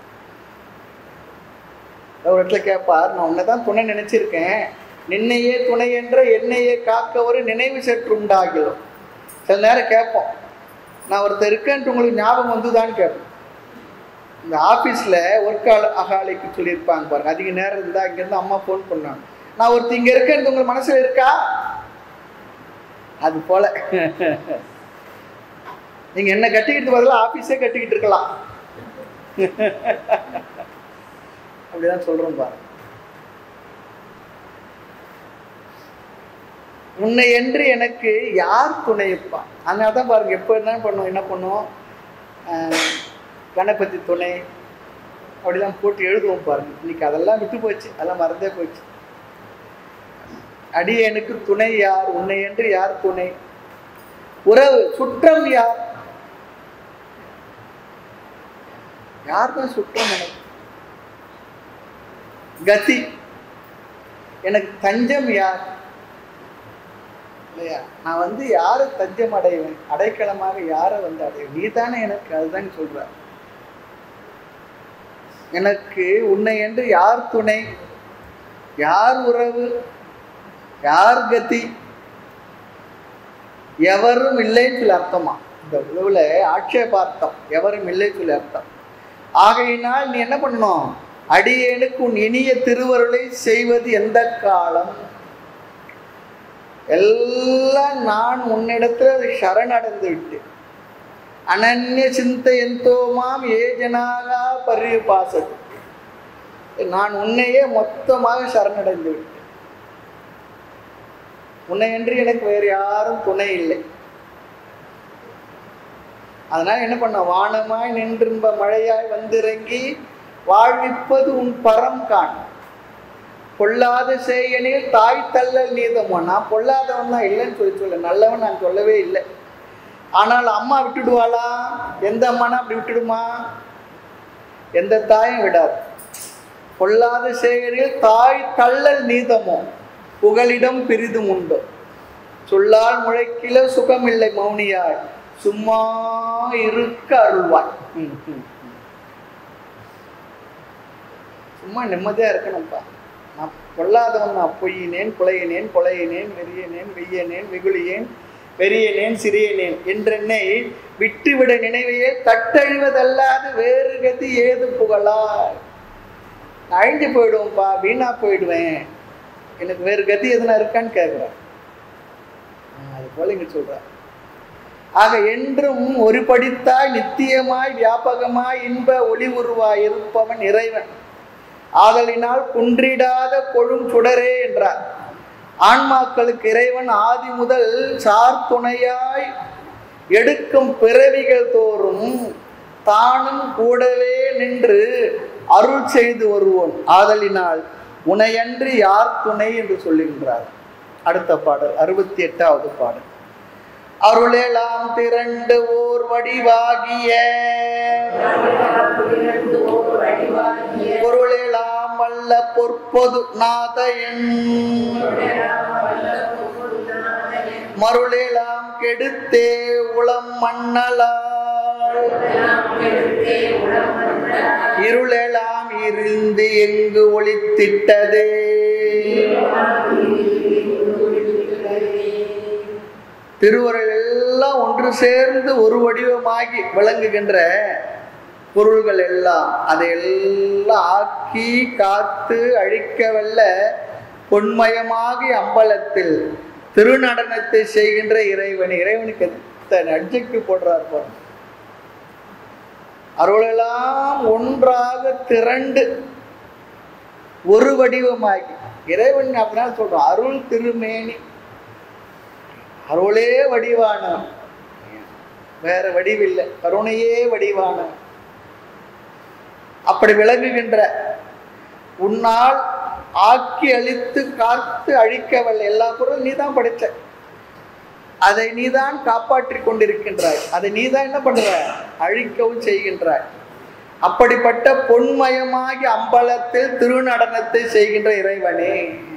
ஒரு இடத்துல கேட்பார் நான் உன்னை தான் துணை நினைச்சிருக்கேன் நின்னையே துணை என்ற என்னையே காக்க ஒரு நினைவு சற்று உண்டாகிலும் சில நேரம் கேட்போம் நான் ஒருத்தர் இருக்கேன்ட்டு உங்களுக்கு ஞாபகம் வந்துதான்னு கேட்போம் இந்த ஆஃபீஸில் ஒர்க் அகாலிக்கு சொல்லியிருப்பாங்க பாருங்க அதிக நேரம் இருந்தால் இங்கேருந்து அம்மா ஃபோன் பண்ணாங்க நான் ஒருத்தர் இங்கே இருக்கேன்னு உங்கள் மனசில் இருக்கா அது போல நீங்கள் என்ன கட்டிக்கிட்டு பதிலாக ஆஃபீஸே கட்டிக்கிட்டு இருக்கலாம் அப்படிதான் சொல்கிறோம் பாருங்க உன்னை என்று எனக்கு யார் துணைப்பா அதனால தான் பாருங்க எப்போ என்ன பண்ணுவோம் என்ன பண்ணுவோம் ஆஹ் கணபதி துணை அப்படிலாம் போட்டு எழுதுவோம் பாருங்க இன்னைக்கு அதெல்லாம் விட்டு போச்சு அதெல்லாம் மறந்தே போச்சு அடியனுக்கு துணை யார் உன்னை என்று யார் துணை உறவு சுற்றம் யார் யார் தான் சுற்றம் எனக்கு கதி எனக்கு தஞ்சம் யார் இல்லையா நான் வந்து யாரை தஞ்சம் அடைவேன் அடைக்கலமாக யாரை வந்து அடைவேன் நீ தானே எனக்கு அதுதான் சொல்ற எனக்கு உன்னை என்று யார் துணை யார் உறவு யார் கதி எவரும் இல்லைன்னு சொல்லி அர்த்தமா இந்த உறவுல ஆட்சேபார்த்தம் எவரும் இல்லைன்னு சொல்லி அர்த்தம் ஆகையினால் நீ என்ன பண்ணணும் அடியேனுக்கு உன் இனிய திருவருளை செய்வது எந்த காலம் எல்லாம் நான் உன்னிடத்தில் சரணடைந்து விட்டேன் அனன்ய சிந்தையந்தோமாம் ஏஜனாகா பரிபாசது நான் உன்னையே மொத்தமாக சரணடைந்து விட்டேன் உன்னை என்று எனக்கு வேறு யாரும் துணை இல்லை அதனால என்ன பண்ண வானமாய் நின்றிரும்ப மழையாய் வந்திறங்கி வாழ்விப்பது உன் பரம் காண் பொல்லாத செய்யனில் தாய் தள்ளல் நீதமோ நான் பொல்லாதவன் தான் இல்லைன்னு சொல்லி சொல்ல நல்லவன் நான் சொல்லவே இல்லை ஆனால் அம்மா விட்டுடுவாளா எந்த அம்மானா அப்படி விட்டுடுமா எந்த தாயும் விடாது பொல்லாத செயலில் தாய் தள்ளல் நீதமோ புகலிடம் பிரிதும் உண்டு சொல்லால் முளைக்கில சுகமில்லை மௌனியாய் சும்மா இருக்க அருள்வாய் ம், ம், ம். சும்மா நிம்மதியா இருக்கணும்ப்பா நான் பொல்லாதவன் நான் பொய்யினேன் குலையினேன் கொலையினேன் வெறியனேன் வெய்யனேன் வெகுளியேன் வெறியனேன் சிறியனேன் என்றென்னை விட்டுவிட நினைவையே தட்டழிவதல்லாது வேறு கதி ஏது புகழாய் நான் அழிஞ்சு போயிடுவேன்ப்பா வீணா போயிடுவேன் எனக்கு வேறு கதி எதுனா இருக்கான்னு கேட்குறேன் அது போல இங்க சொல்றார் ஆக என்றும் ஒரு படித்தாய் நித்தியமாய் வியாபகமாய் இன்ப ஒளி உருவாய் இருப்பவன் இறைவன் ஆதலினால் குன்றிடாத கொழும் சுடரே என்றார் ஆன்மாக்களுக்கு இறைவன் ஆதி முதல் சார் துணையாய் எடுக்கும் பிறவிகள் தோறும் தானும் கூடவே நின்று அருள் செய்து வருவோன் ஆதலினால் உனையன்றி யார் துணை என்று சொல்லுகின்றார் அடுத்த பாடல் அறுபத்தி எட்டாவது பாடல் அருளெலாம் திரண்டு ஓர் வடிவாகிய பொருளெலாம் வல்ல பொற்பொது நாதையன் மருளெலாம் கெடுத்தே உளம் மண்ணலால் இருளெலாம் இருந்து எங்கு ஒளித்திட்டதே திருவருள் எல்லாம் ஒன்று சேர்ந்து ஒரு வடிவமாகி விளங்குகின்ற பொருள்கள் எல்லாம் அதை எல்லாம் ஆக்கி காத்து அழிக்கவல்ல பொன்மயமாகி அம்பலத்தில் திருநடனத்தை செய்கின்ற இறைவன் இறைவனுக்கு எத்தனை அட்ஜெக்டிவ் போடுறார் பாருங்க அருளெல்லாம் ஒன்றாக திரண்டு ஒரு வடிவமாகி இறைவன் அப்படின்னா சொல்றோம் அருள் திருமேனி அருளே வடிவான வேற வடிவில்லை கருணையே வடிவான அப்படி விளங்குகின்ற உன்னால் ஆக்கி அழித்து காத்து அழிக்கவல்ல எல்லா பொருளும் நீ தான் படைச்ச அதை நீதான் காப்பாற்றி கொண்டிருக்கின்றாய் அதை நீதான் என்ன பண்ற அழிக்கவும் செய்கின்றாய் அப்படிப்பட்ட பொன்மயமாகி அம்பலத்தில் திருநடனத்தை செய்கின்ற இறைவனே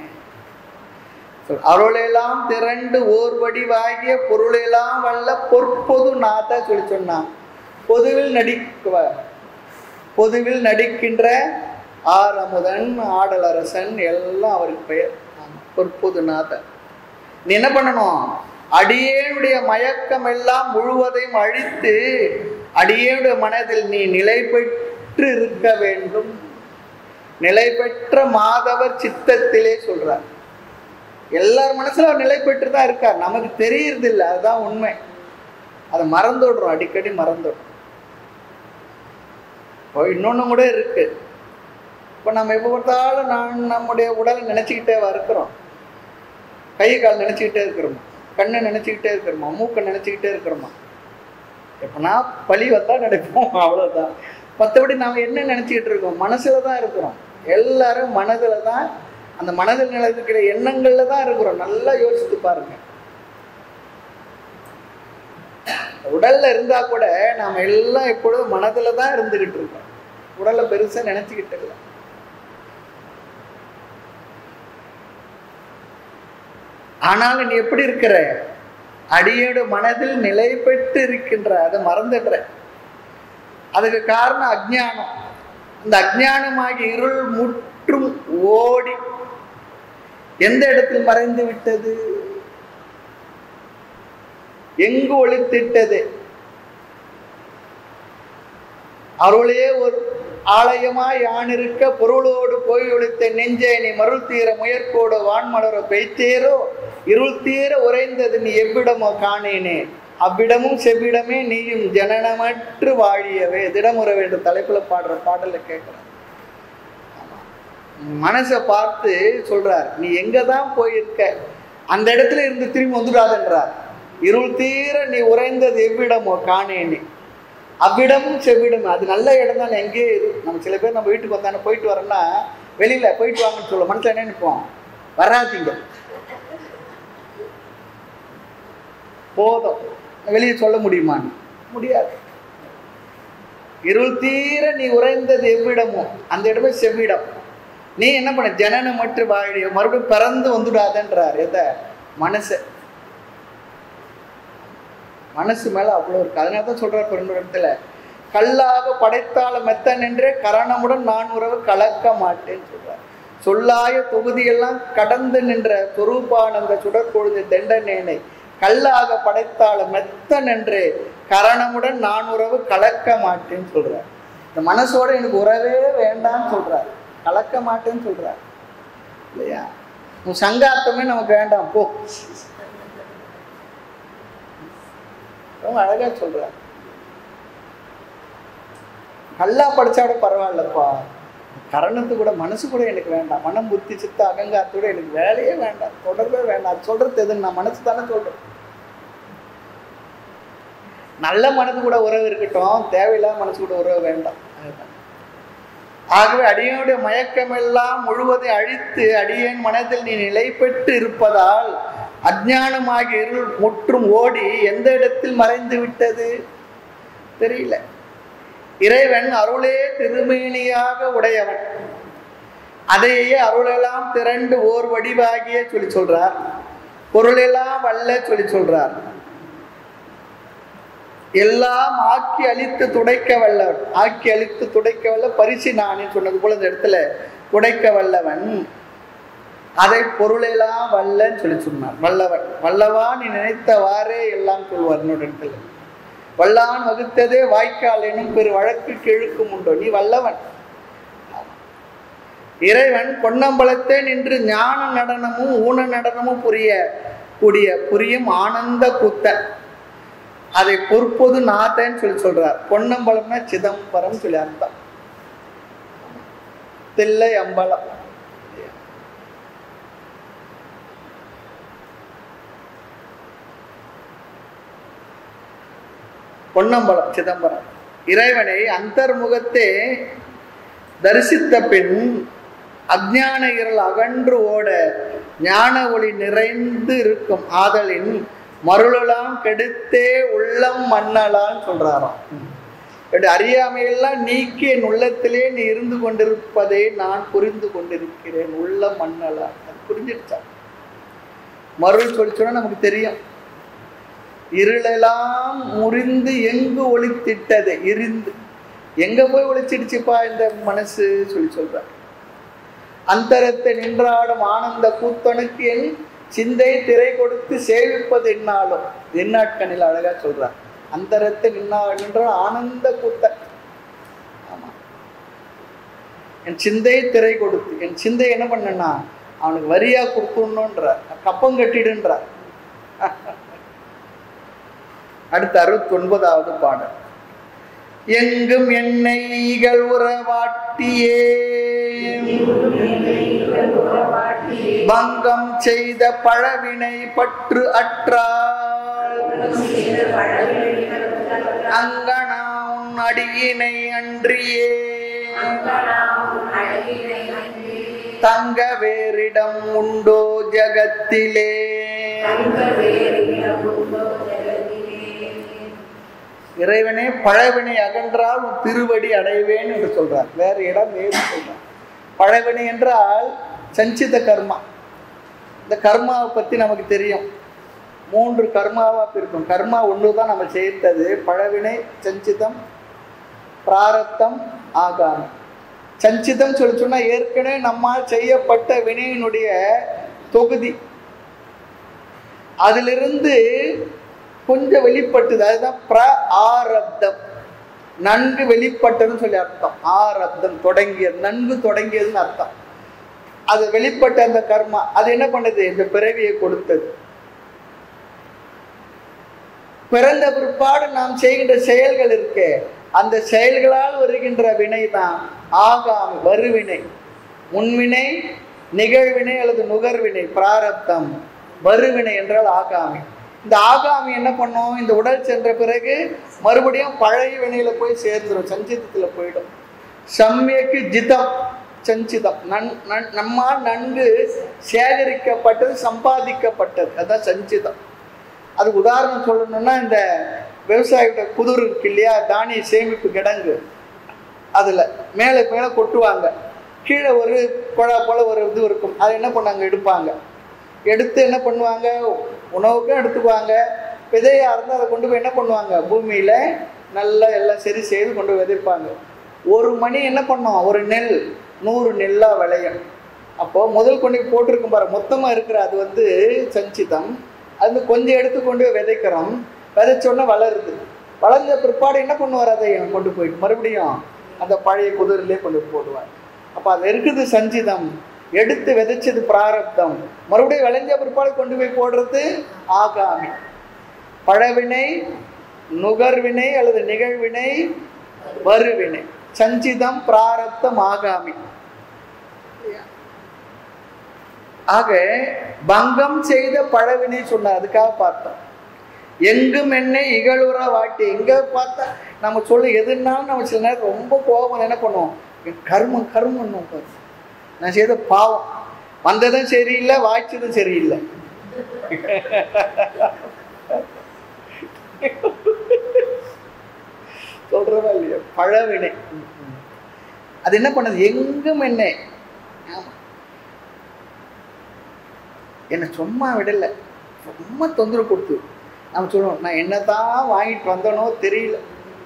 அருளெல்லாம் திரண்டு ஓர் வடிவாகிய பொருளெல்லாம் வல்ல பொற்பொது நாத சொல்லி சொன்னான் பொதுவில் நடிக்குவ பொதுவில் நடிக்கின்ற ஆரமுதன் ஆடலரசன் எல்லாம் அவருக்கு பெயர் ஆமா, பொற்பொது நாதன் நீ என்ன பண்ணணும் அடியேனுடைய மயக்கம் எல்லாம் முழுவதையும் அழித்து அடியேனுடைய மனதில் நீ நிலை பெற்று இருக்க வேண்டும் நிலை பெற்ற மாதவர் சித்தத்திலே சொல்றார் எல்லார் மனசுல அவர் நிலை பெற்று தான் இருக்கார் நமக்கு தெரியறது இல்லை அதுதான் உண்மை அதை மறந்துடுறோம் அடிக்கடி மறந்துடுறோம் இப்போ இன்னொன்று கூட இருக்கு இப்போ நம்ம எப்போ பார்த்தாலும் நான் நம்முடைய உடலை நினச்சிக்கிட்டே இருக்கிறோம் கை கால் நினச்சிக்கிட்டே இருக்கிறோமா கண்ணை நினச்சிக்கிட்டே இருக்கிறோமா மூக்கை நினச்சிக்கிட்டே இருக்கிறோமா எப்பனா பழி வந்தால் நினைப்போம் அவ்வளோதான் மற்றபடி நாம் என்ன நினச்சிக்கிட்டு இருக்கோம் மனசில் தான் இருக்கிறோம் எல்லாரும் மனதில் தான் அந்த மனதில் நிலைக்கிற எண்ணங்களில் தான் இருக்கிறோம் நல்லா யோசித்து பாருங்க உடல்ல இருந்தா கூட நாம எல்லாம் எப்பொழுதும் மனதுல தான் இருந்துகிட்டு இருக்கோம் உடலை பெருசா நினைச்சுக்கிட்டு இல்லை ஆனாலும் நீ எப்படி இருக்கிற அடியோட மனதில் நிலை பெற்று இருக்கின்ற அதை மறந்துடுற அதுக்கு காரணம் அஜ்ஞானம் அந்த அஜ்ஞானமாகி இருள் முற்றும் ஓடி எந்த இடத்தில் மறைந்து விட்டது எங்கு ஒளித்திட்டது அருளே ஒரு ஆலயமாய் யான் இருக்க பொருளோடு போய் ஒளித்த நெஞ்சே நீ மருள் தீர முயற்கோடு வான்மலர பெய்தேரோ இருள் தீர உறைந்தது நீ எவ்விடமோ காணேனே அவ்விடமும் செவ்விடமே நீயும் ஜனனமற்று வாழியவே திடமுற வேண்டும் தலைப்புல பாடுற பாடலை கேட்கிறேன் மனசை பார்த்து சொல்றார் நீ எங்க தான் போயிருக்க அந்த இடத்துல இருந்து திரும்பி வந்துடாதன்றார் இருள் தீர நீ உறைந்தது எவ்விடமோ காணேனே அவ்விடமும் செவ்விடம் அது நல்ல இடம் தான் எங்கேயே இரு நம்ம சில பேர் நம்ம வீட்டுக்கு வந்தானே போயிட்டு வரோம்னா வெளியில போயிட்டு வாங்கன்னு சொல்ல மனசுல என்ன நினைப்போம் வராதீங்க போதும் வெளியே சொல்ல முடியுமான்னு முடியாது இருள் தீர நீ உறைந்தது எவ்விடமோ அந்த இடமே செவ்விடம் நீ என்ன பண்ண ஜனனம் மற்றும் வாழி மறுபடியும் பிறந்து வந்துடாதன்றார் எதை மனசை மனசு மேல அவ்வளோ இருக்கு அதனால தான் சொல்றார் பெருந்தொரு இடத்துல கல்லாக படைத்தால மெத்தன் என்றே கரணமுடன் நான் உறவு கலக்க மாட்டேன்னு சொல்றார் சொல்லாய தொகுதியெல்லாம் கடந்து நின்ற துருப்பானந்த சுடற்பொழுது தெண்டனேனை கல்லாக படைத்தால மெத்தன் என்று கரணமுடன் நான் உறவு கலக்க மாட்டேன்னு சொல்றார் இந்த மனசோட எனக்கு உறவே வேண்டாம்னு சொல்றார் கலக்க மாட்டேன்னு சொல்றார் இல்லையா உன் சங்காத்தமே நமக்கு வேண்டாம் போ ரொம்ப அழகா சொல்றார் கல்லா படிச்சாட பரவாயில்லப்பா கரணத்து கூட மனசு கூட எனக்கு வேண்டாம் மனம் புத்தி சித்த அகங்காரத்தோட எனக்கு வேலையே வேண்டாம் தொடர்பே வேண்டாம் அது சொல்றது எதுன்னு நான் மனசு தானே சொல்றேன் நல்ல மனது கூட உறவு இருக்கட்டும் தேவையில்லாத மனசு கூட உறவு வேண்டாம் அதுதான். ஆகவே அடியனுடைய மயக்கமெல்லாம் முழுவதை அழித்து அடியேன் மனதில் நீ நிலை பெற்று இருப்பதால் அஜ்ஞானமாகிய இருள் முற்றும் ஓடி எந்த இடத்தில் மறைந்து விட்டது தெரியல இறைவன் அருளே திருமேனியாக உடையவன் அதையே அருளெல்லாம் திரண்டு ஓர் வடிவாகிய சொல்லி சொல்றார் பொருளெல்லாம் வல்ல சொல்லி சொல்றார் எல்லாம் ஆக்கி அழித்து துடைக்க வல்லவன் ஆக்கி அழித்து துடைக்க வல்ல பரிசு நானே சொன்னது போல இந்த இடத்துல துடைக்க வல்லவன் அதை பொருளெல்லாம் வல்லன்னு சொல்லி சொன்னார் வல்லவன் வல்லவா நீ நினைத்தவாறே எல்லாம் சொல்வார் இன்னொரு இடத்துல வல்லான் வகுத்ததே வாய்க்கால் எனும் பெரு வழக்கு கிழுக்கும் உண்டோ நீ வல்லவன் இறைவன் பொன்னம்பலத்தே நின்று ஞான நடனமும் ஊன நடனமும் புரிய கூடிய புரியும் ஆனந்த கூத்தன் அதை பொற்பொது நாதன்னு சொல்லி சொல்றார் பொன்னம்பலம்னா சிதம்பரம் சொல்லி அர்த்தம் தில்லை அம்பலம் பொன்னம்பலம் சிதம்பரம் இறைவனை அந்தர்முகத்தே தரிசித்த பின் அஜ்ஞான இருள் அகன்று ஓட ஞான ஒளி நிறைந்து இருக்கும் ஆதலின் மருளெல்லாம் கெடுத்தே உள்ளம் மண்ணலான்னு சொல்றாராம் என்னுடைய அறியாமையெல்லாம் நீக்கி என் உள்ளத்திலே நீ இருந்து கொண்டிருப்பதை நான் புரிந்து கொண்டிருக்கிறேன் உள்ளம் மண்ணலா அது புரிஞ்சிடுச்சா மருள் சொல்லி சொன்னா நமக்கு தெரியும் இருளெல்லாம் முறிந்து எங்கு ஒளித்திட்டது இருந்து எங்க போய் ஒளிச்சிடுச்சுப்பா இந்த மனசு சொல்லி சொல்றார் அந்தரத்தை நின்றாடும் ஆனந்த கூத்தனுக்கு என் சிந்தை திரை கொடுத்து சேவிப்பது என்னாலும் எந்நாட்கனில் அழகா சொல்றார் அந்தரத்தை நின்னா நின்ற ஆனந்த கூத்தன் ஆமா என் சிந்தை திரை கொடுத்து என் சிந்தை என்ன பண்ணனா அவனுக்கு வரியா கொடுத்துடணுன்ற கப்பம் கட்டிடுன்றார் அடுத்த அறுபத்தி ஒன்பதாவது பாடல் எங்கும் என்னை ஈகள் உறவாட்டியே பங்கம் செய்த பழவினை பற்று அற்றால் அங்கனா உன் அடியினை அன்றியே தங்க வேறிடம் உண்டோ ஜகத்திலே இறைவனே பழவினை அகன்றால் உன் திருவடி அடைவேன் என்று சொல்றார் வேற இடம் வேறு சொல்றார் பழவினை என்றால் சஞ்சித கர்மா இந்த கர்மாவை பத்தி நமக்கு தெரியும் மூன்று கர்மாவா பிரிக்கும் கர்மா ஒன்று தான் நம்ம செய்தது பழவினை சஞ்சிதம் பிராரத்தம் ஆகாமி சஞ்சிதம் சொல்லி சொன்னா ஏற்கனவே நம்மால் செய்யப்பட்ட வினையினுடைய தொகுதி அதிலிருந்து கொஞ்சம் வெளிப்பட்டது அதுதான் பிர ஆரப்தம் நன்கு வெளிப்பட்டதுன்னு சொல்லி அர்த்தம் ஆரப்தம் தொடங்கியது நன்கு தொடங்கியதுன்னு அர்த்தம் அது வெளிப்பட்ட அந்த கர்மா அது என்ன பண்ணுது இந்த பிறவியை கொடுத்தது பிறந்த பிற்பாடு நாம் செய்கின்ற செயல்கள் இருக்கே அந்த செயல்களால் வருகின்ற வினை தான் ஆகாமி வருவினை முன்வினை நிகழ்வினை அல்லது நுகர்வினை பிராரப்தம் வருவினை என்றால் ஆகாமி இந்த ஆகாமி என்ன பண்ணும் இந்த உடல் சென்ற பிறகு மறுபடியும் பழைய வினையில போய் சேர்ந்துடும் சஞ்சிதத்துல போயிடும் சம்யக்கு ஜிதம் சஞ்சிதம் நன் நன் நம்மால் நன்கு சேகரிக்கப்பட்டது சம்பாதிக்கப்பட்டது அதான் சஞ்சிதம் அதுக்கு உதாரணம் சொல்லணும்னா இந்த விவசாயியோட குதிர் இருக்கு இல்லையா தானிய சேமிப்பு கிடங்கு அதில் மேலே மேலே கொட்டுவாங்க கீழே ஒரு குழா போல ஒரு இது இருக்கும் அதை என்ன பண்ணாங்க எடுப்பாங்க எடுத்து என்ன பண்ணுவாங்க உணவுக்கும் எடுத்துக்குவாங்க விதையாக இருந்தால் அதை கொண்டு போய் என்ன பண்ணுவாங்க பூமியில் நல்லா எல்லாம் சரி செய்து கொண்டு போய் விதைப்பாங்க ஒரு மணி என்ன பண்ணோம் ஒரு நெல் நூறு நெல்லாக விளையும் அப்போது முதல் கொண்டு போய் போட்டிருக்கும் பாரு மொத்தமாக இருக்கிற அது வந்து சஞ்சிதம் அது வந்து கொஞ்சம் எடுத்து கொண்டு போய் விதைக்கிறோம் விதைச்சோடனே வளருது வளர்ந்த பிற்பாடு என்ன பண்ணுவார் அதை கொண்டு போயிட்டு மறுபடியும் அந்த பழைய குதிரையிலே கொண்டு போய் போடுவார் அப்போ அது இருக்குது சஞ்சிதம் எடுத்து விதைச்சது பிராரப்தம் மறுபடியும் விளைஞ்ச பிற்பாடு கொண்டு போய் போடுறது ஆகாமி பழவினை நுகர்வினை அல்லது நிகழ்வினை வருவினை சஞ்சிதம் பிராரப்தம் ஆகாமி ஆக பங்கம் செய்த பழவினை சொன்னார் அதுக்காக பார்த்தோம் எங்கும் என்னை இகழுற வாட்டி எங்க பார்த்தா நம்ம சொல்லு எதுனாலும் நம்ம சில நேரம் ரொம்ப கோபம் என்ன பண்ணுவோம் கர்மம் கர்மம் பாரு நான் செய்த பாவம் வந்ததும் சரியில்லை வாய்ச்சதும் சரியில்லை சொல்றதா இல்லையா பழவினை அது என்ன பண்ணது எங்கும் என்ன ஆமா என்னை சும்மா விடலை ரொம்ப தொந்தரவு கொடுத்து நம்ம சொல்லுவோம் நான் என்னதான் வாங்கிட்டு வந்தனோ தெரியல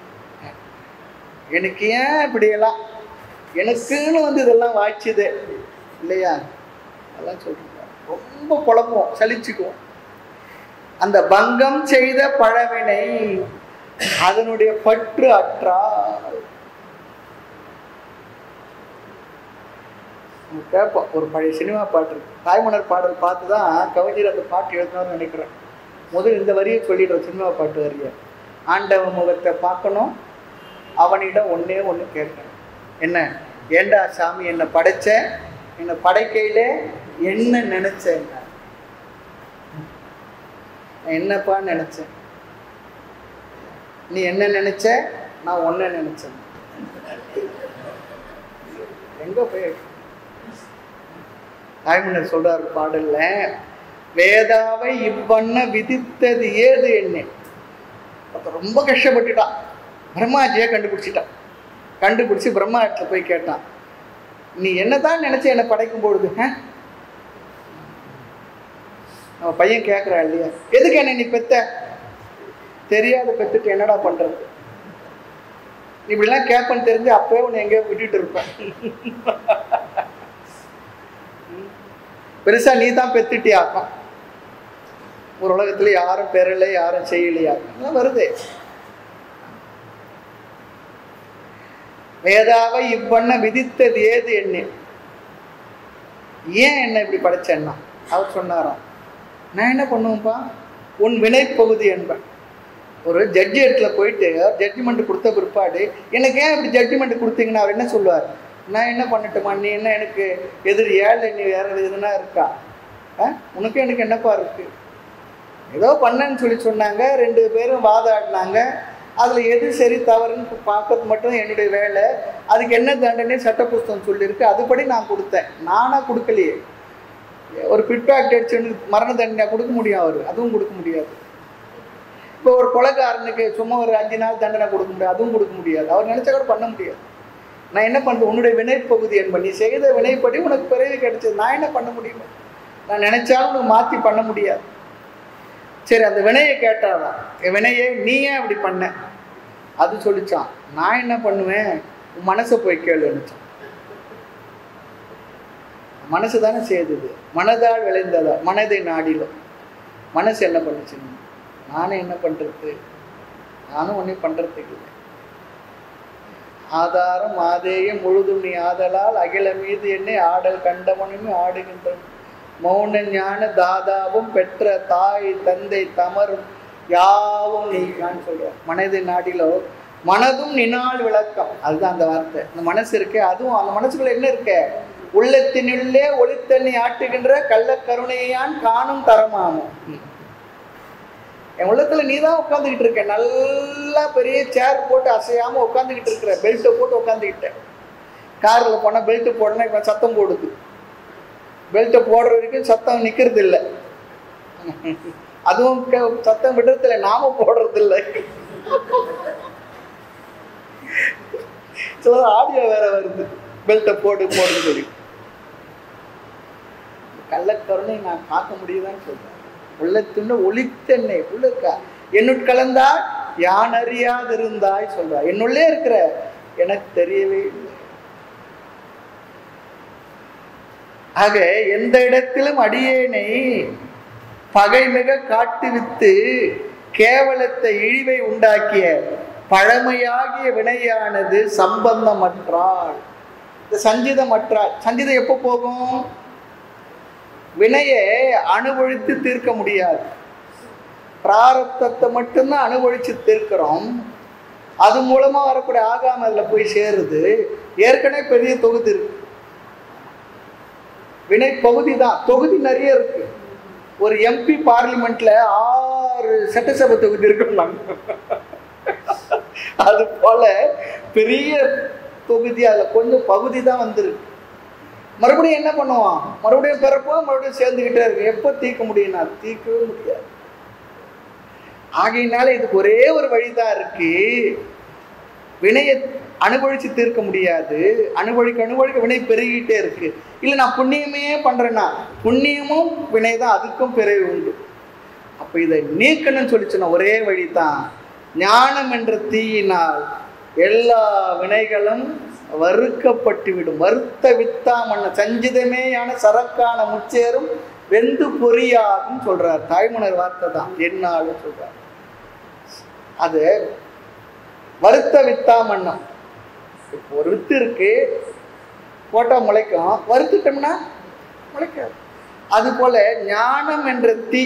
எனக்கு ஏன் இப்படியெல்லாம் எனக்குன்னு வந்து இதெல்லாம் வாய்ச்சுது இல்லையா அதெல்லாம் சொல்றேன் ரொம்ப குழப்பம் சலிச்சுக்குவோம் அந்த பங்கம் செய்த பழவினை அதனுடைய பற்று அற்றா நம்ம கேட்போம் ஒரு பழைய சினிமா பாட்டு இருக்கு தாய்மலர் பாடல் பார்த்து தான் கவிஞர் அந்த பாட்டு எழுதினார்னு நினைக்கிறேன் முதல் இந்த வரியை சொல்லிடுறோம் சினிமா பாட்டு வரிய ஆண்டவ முகத்தை பார்க்கணும் அவனிடம் ஒன்னே ஒன்று கேட்கணும் என்ன ஏண்டா சாமி என்னை படைச்ச என்னை படைக்கையில என்ன நினைச்சேன் நான் என்னப்பா நினைச்சேன் நீ என்ன நினைச்ச நான் ஒன்ன நினைச்சேன் எங்க போய் தாய்மன்னர் சொல்றாரு பாடல்ல வேதாவை இவ்வண்ண விதித்தது ஏது என்ன அப்ப ரொம்ப கஷ்டப்பட்டுட்டான் பிரம்மாஜியை கண்டுபிடிச்சிட்டான் கண்டுபிடிச்சி பிரம்மாட்ட போய் கேட்டான் நீ என்னதான் நினைச்ச என்னை படைக்கும் பொழுது ஆ? நம்ம பையன் கேட்குறா இல்லையா எதுக்கு என்ன நீ பெத்த தெரியாத பெத்துட்டு என்னடா பண்றது நீ இப்படிலாம் கேட்பேன்னு தெரிஞ்சு அப்பவே உன்னை எங்கேயோ விட்டுட்டு இருப்பேன் பெருசா நீ தான் பெத்துட்டியாக்கும் ஒரு உலகத்துல யாரும் பெறலை யாரும் செய்யலையாக்கும் எல்லாம் வருது வேதாவை இவ்வண்ண விதித்தது ஏது என்ன ஏன் என்ன இப்படி படைச்சேன்னா அவர் சொன்னாராம் நான் என்ன பண்ணுவேன்ப்பா உன் வினைப்பகுதி என்பேன் ஒரு ஜட்ஜியத்தில் போயிட்டு ஜட்ஜ்மெண்ட் கொடுத்த பிற்பாடு எனக்கு ஏன் இப்படி ஜட்ஜ்மெண்ட் கொடுத்தீங்கன்னா அவர் என்ன சொல்லுவார் நான் என்ன பண்ணட்டுமா நீ என்ன எனக்கு எதிர் ஏழை நீ வேற எதுனா இருக்கா ஆ உனக்கு எனக்கு என்னப்பா இருக்கு ஏதோ பண்ணேன்னு சொல்லி சொன்னாங்க ரெண்டு பேரும் வாதாடினாங்க அதில் எது சரி தவறுன்னு பார்க்கறது மட்டும் என்னுடைய வேலை அதுக்கு என்ன தண்டனை சட்ட புஸ்தகம் சொல்லியிருக்கு அதுபடி நான் கொடுத்தேன் நானாக கொடுக்கலையே ஒரு பிட்பேக்ட் அடிச்சுன்னு மரண தண்டனை கொடுக்க முடியும் அவர் அதுவும் கொடுக்க முடியாது இப்போ ஒரு கொலைக்காரனுக்கு சும்மா ஒரு அஞ்சு நாள் தண்டனை கொடுக்க முடியாது அதுவும் கொடுக்க முடியாது அவர் நினைச்சா கூட பண்ண முடியாது நான் என்ன பண்ணுறது உன்னுடைய வினைப்பகுதி என்ப நீ செய்த வினைப்படி உனக்கு பிறகு கிடைச்சது நான் என்ன பண்ண முடியும் நான் நினைச்சாலும் உனக்கு மாற்றி பண்ண முடியாது சரி அந்த வினையை கேட்டாதான் என் வினையை நீ ஏன் அப்படி பண்ண அது சொல்லிச்சான் நான் என்ன பண்ணுவேன் உன் மனசை போய் கேளுன்னுச்சான் மனசு தானே செய்தது மனதால் விளைந்ததா மனதை நாடிலும் மனசு என்ன பண்ணுச்சு நானும் என்ன பண்றது நானும் ஒன்றும் பண்றதுக்கு இல்லை ஆதாரம் ஆதேயம் முழுதும் நீ ஆதலால் அகில மீது என்னை ஆடல் கண்டவனுமே ஆடுகின்றன மௌன ஞான தாதாவும் பெற்ற தாய் தந்தை தமரும் யாவும் நீக்கான்னு சொல்றார் மனதை நாடிலோ மனதும் நினால் விளக்கம் அதுதான் அந்த வார்த்தை அந்த மனசு இருக்கே அதுவும் அந்த மனசுக்குள்ள என்ன இருக்க உள்ளத்தினுள்ளே ஒளித்தண்ணி ஆட்டுகின்ற கள்ளக்கருணையான் காணும் தரமாமும் என் உள்ளத்துல நீ தான் உட்காந்துக்கிட்டு இருக்க நல்லா பெரிய சேர் போட்டு அசையாம உட்காந்துக்கிட்டு இருக்கிற பெல்ட்டை போட்டு உட்காந்துக்கிட்ட கார்ல போனா பெல்ட் போடணும் இப்ப சத்தம் போடுது பெல்ட்டை போடுற வரைக்கும் சத்தம் நிக்கிறது இல்லை அதுவும் க- சத்தம் விடுறது இல்லை நாம போடுறது இல்லை சில ஆடியோ வேற வருது பெல்ட்டை போடு போடுன்னு சொல்லி கள்ளக்கருணை நான் பார்க்க முடியுதான்னு சொல்றேன் உள்ளத்துள்ள ஒளித்தென்னை உள்ளக்கா என்னுட் கலந்தா யான் அறியாதிருந்தாய் சொல்றா என்னுள்ளே இருக்கிற எனக்கு தெரியவே இல்லை ஆக எந்த இடத்திலும் அடியேனை பகைமிக காட்டுவித்து கேவலத்தை இழிவை உண்டாக்கிய பழமையாகிய வினையானது சம்பந்தமற்றாள் இந்த சஞ்சிதமற்றாள் சஞ்சிதம் எப்போ போகும் வினையை அனுபவித்து தீர்க்க முடியாது பிராரப்தத்தை மட்டும்தான் அனுபவிச்சு தீர்க்கிறோம் அது மூலமா வரக்கூடிய ஆகாம அதுல போய் சேருது ஏற்கனவே பெரிய தொகுதி இருக்கு வினை பகுதி தான் தொகுதி நிறைய இருக்கு ஒரு எம்பி பார்லிமெண்ட்ல ஆறு சட்டசபை தொகுதி இருக்கும் அது போல பெரிய தொகுதி அதுல கொஞ்சம் பகுதி தான் வந்திருக்கு மறுபடியும் என்ன பண்ணுவான் மறுபடியும் பிறப்போம் மறுபடியும் சேர்ந்துக்கிட்டே இருக்கு எப்போ தீர்க்க முடியும்னா தீர்க்கவே முடியாது ஆகையினால இதுக்கு ஒரே ஒரு வழிதான் இருக்கு வினையை அனுபவிச்சு தீர்க்க முடியாது அனுபவிக்க அனுபவிக்க வினை பெருகிட்டே இருக்கு இல்லை நான் புண்ணியமே பண்றேன்னா புண்ணியமும் வினை தான் அதுக்கும் பிறகு உண்டு அப்ப இதை நீக்கணும்னு சொல்லிச்சுன்னா ஒரே வழிதான் ஞானம் என்ற தீயினால் எல்லா வினைகளும் வறுக்கப்பட்டு விடும் வருத்த வித்தாமண்ண சஞ்சிதமேயான சரக்கான முச்சேரும் வெந்து பொறியாகும் சொல்றார் தாய்மனர் வார்த்தை தான் என்னாலும் சொல்றார் அது வருத்த வித்தாமண்ணம் இப்போ ஒரு வித்து இருக்கு போட்டா முளைக்கும் வறுத்துட்டோம்னா முளைக்காது அது போல ஞானம் என்ற தீ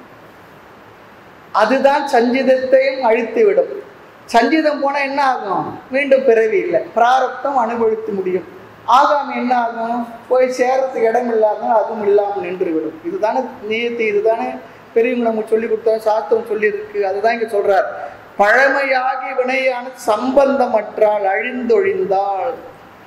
அதுதான் சஞ்சிதத்தையும் அழித்து விடும் சஞ்சிதம் போனா என்ன ஆகும் மீண்டும் பிறவி இல்லை பிராரப்தம் அனுபவித்து முடியும் ஆகாம என்ன ஆகும் போய் சேரத்துக்கு இடம் இல்லாம அதுவும் இல்லாமல் நின்று விடும் இதுதானே நியத்தி இதுதானே பெரியவங்க நமக்கு சொல்லி கொடுத்தோம் சாஸ்திரம் சொல்லி இருக்கு அதுதான் இங்க சொல்றார் பழமையாகி வினையான சம்பந்தமற்றால் அழிந்தொழிந்தாள்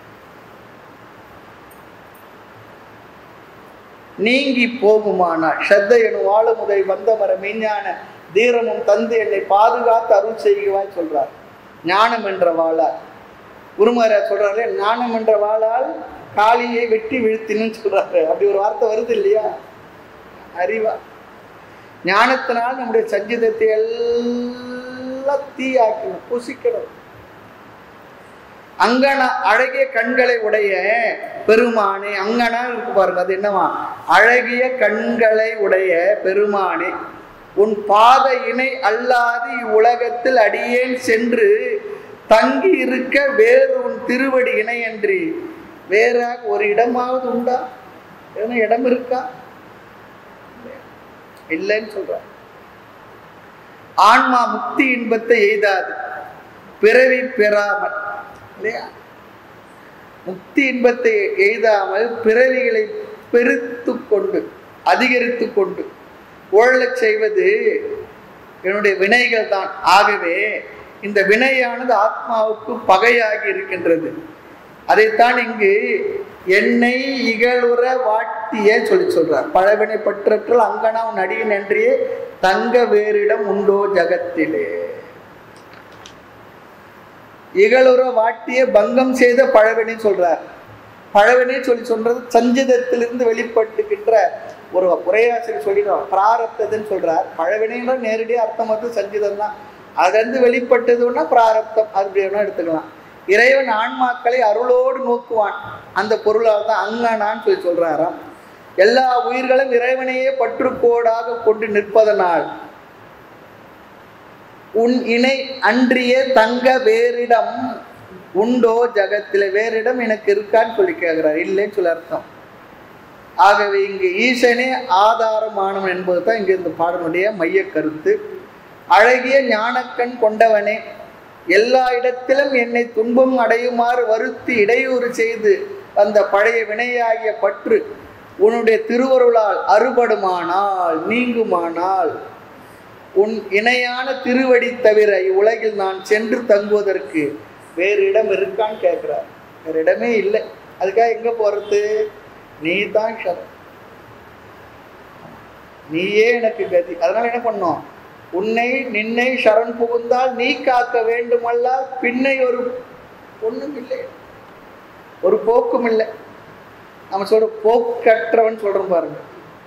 நீங்கி போகுமானால் ஸ்ரத்த எனும் வாழுமுதை வந்தமர மெய்ஞான தீரமும் தந்து என்னை பாதுகாத்து அருள் செய்வாய் சொல்றார் ஞானம் என்ற வாளால் குருமாரா சொல்றாரு ஞானம் என்ற வாளால் காளியை வெட்டி வீழ்த்தின்னு சொல்றாரு அப்படி ஒரு வார்த்தை வருது இல்லையா அறிவா ஞானத்தினால் நம்முடைய சஞ்சிதத்தை எல்லாம் தீயாக்கணும் புசிக்கணும் அங்கன அழகிய கண்களை உடைய பெருமானே அங்கனா இருக்கு பாருங்க அது என்னவா அழகிய கண்களை உடைய பெருமானே உன் பாத இணை அல்லாது இவ்வுலகத்தில் அடியேன் சென்று தங்கி இருக்க வேறு உன் திருவடி இணையன்றி வேறாக ஒரு இடமாவது உண்டா எதனா இடம் இருக்கா இல்லைன்னு சொல்ற ஆன்மா முக்தி இன்பத்தை எய்தாது பிறவி பெறாமல் இல்லையா முக்தி இன்பத்தை எய்தாமல் பிறவிகளை பெருத்து கொண்டு அதிகரித்து கொண்டு ஓழச் செய்வது என்னுடைய வினைகள் தான் ஆகவே இந்த வினையானது ஆத்மாவுக்கு பகையாகி இருக்கின்றது அதைத்தான் இங்கு என்னை இகழுற வாட்டிய சொல்லி சொல்றார் பழவினை பற்றற்றல் அங்கனா உன் அடியின் நன்றியே தங்க வேறிடம் உண்டோ ஜகத்திலே இகழுற வாட்டிய பங்கம் செய்த பழவினை சொல்றார் பழவினை சொல்லி சொல்றது சஞ்சிதத்திலிருந்து வெளிப்பட்டுகின்ற ஒரு உரையாசிரியர் சொல்லிடுறோம் பிராரப்ததுன்னு சொல்றார் பழவினைன்ற நேரடியாக அர்த்தம் வந்து சஞ்சிதம் தான் அதிலிருந்து வெளிப்பட்டதுன்னா பிராரப்தம் அது அப்படி வேணா எடுத்துக்கலாம் இறைவன் ஆன்மாக்களை அருளோடு நோக்குவான் அந்த பொருளால் தான் அங்கனான்னு சொல்லி சொல்றாராம் எல்லா உயிர்களும் இறைவனையே பற்றுக்கோடாக கொண்டு நிற்பதனால் உன் இணை அன்றிய தங்க வேறிடம் உண்டோ ஜகத்தில் வேறிடம் எனக்கு இருக்கான்னு சொல்லி கேட்கிறார் இல்லைன்னு சொல்லி அர்த்தம் ஆகவே இங்கு ஈசனே ஆதாரமானவன் என்பது தான் இங்கு இந்த பாடனுடைய மைய கருத்து அழகிய ஞானக்கண் கொண்டவனே எல்லா இடத்திலும் என்னை துன்பம் அடையுமாறு வருத்தி இடையூறு செய்து வந்த பழைய வினையாகிய பற்று உன்னுடைய திருவருளால் அறுபடுமானால் நீங்குமானால் உன் இணையான திருவடி தவிர இவ்வுலகில் நான் சென்று தங்குவதற்கு வேறு இடம் இருக்கான்னு கேட்குறார் வேறு இடமே இல்லை அதுக்காக எங்கே போகிறது நீ தான் சரண் நீயே எனக்கு கதி அதனால என்ன பண்ணோம் உன்னை நின்னை சரண் புகுந்தால் நீ காக்க வேண்டுமல்ல பின்னை ஒரு ஒண்ணும் இல்லை ஒரு போக்கும் இல்லை நம்ம சொல்ற போக்கற்றவன் சொல்றோம் பாருங்க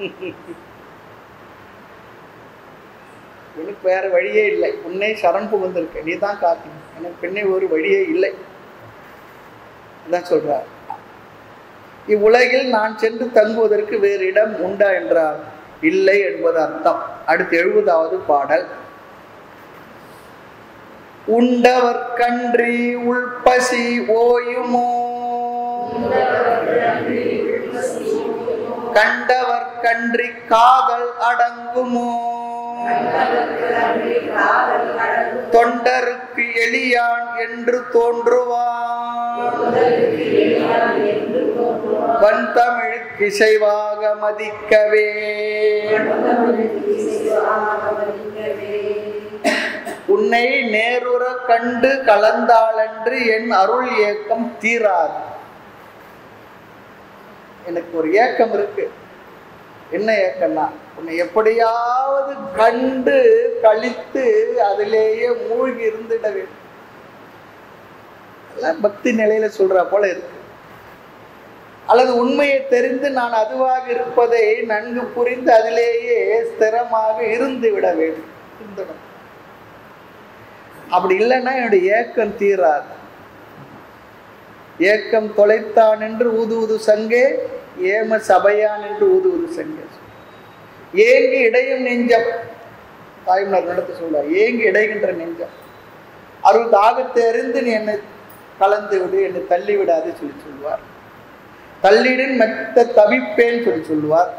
எனக்கு வேற வழியே இல்லை உன்னை சரண் புகுந்திருக்க நீ தான் காக்கணும் எனக்கு பின்னே ஒரு வழியே இல்லை அதான் சொல்றார் இவ்வுலகில் நான் சென்று தங்குவதற்கு வேறு இடம் உண்டா என்றார் இல்லை என்பது அர்த்தம் அடுத்து எழுபதாவது பாடல் உண்டவர் கன்றி உள்பசி ஓயுமோ கண்டவர் கன்றி காதல் அடங்குமோ தொண்டருக்கு எளியான் என்று தோன்றுவான் வன்தமிழுக்கு இசைவாக மதிக்கவே உன்னை நேருற கண்டு கலந்தாளன்று என் அருள் ஏக்கம் தீராது எனக்கு ஒரு ஏக்கம் இருக்கு என்ன ஏக்கம்னா உன்னை எப்படியாவது கண்டு கழித்து அதிலேயே மூழ்கி இருந்துட வேண்டும் எல்லாம் பக்தி நிலையில சொல்றா போல இருக்கு அல்லது உண்மையை தெரிந்து நான் அதுவாக இருப்பதை நன்கு புரிந்து அதிலேயே ஸ்திரமாக இருந்து விட வேண்டும் இருந்துடும் அப்படி இல்லைன்னா என்னுடைய ஏக்கம் தீராது ஏக்கம் தொலைத்தான் என்று ஊது ஊது சங்கே ஏம சபையான் என்று ஊது ஊது சங்கே ஏங்கி இடையும் நெஞ்சம் தாய்மலர் நடத்த சொல்றார் ஏங்கி இடைகின்ற நெஞ்சம் அருள் தாகத்தை அறிந்து நீ என்னை கலந்து விடு என்னை தள்ளி விடாது சொல்லி சொல்லுவார் தள்ளிடன் மெத்த தவிப்பேன் சொல்லி சொல்லுவார்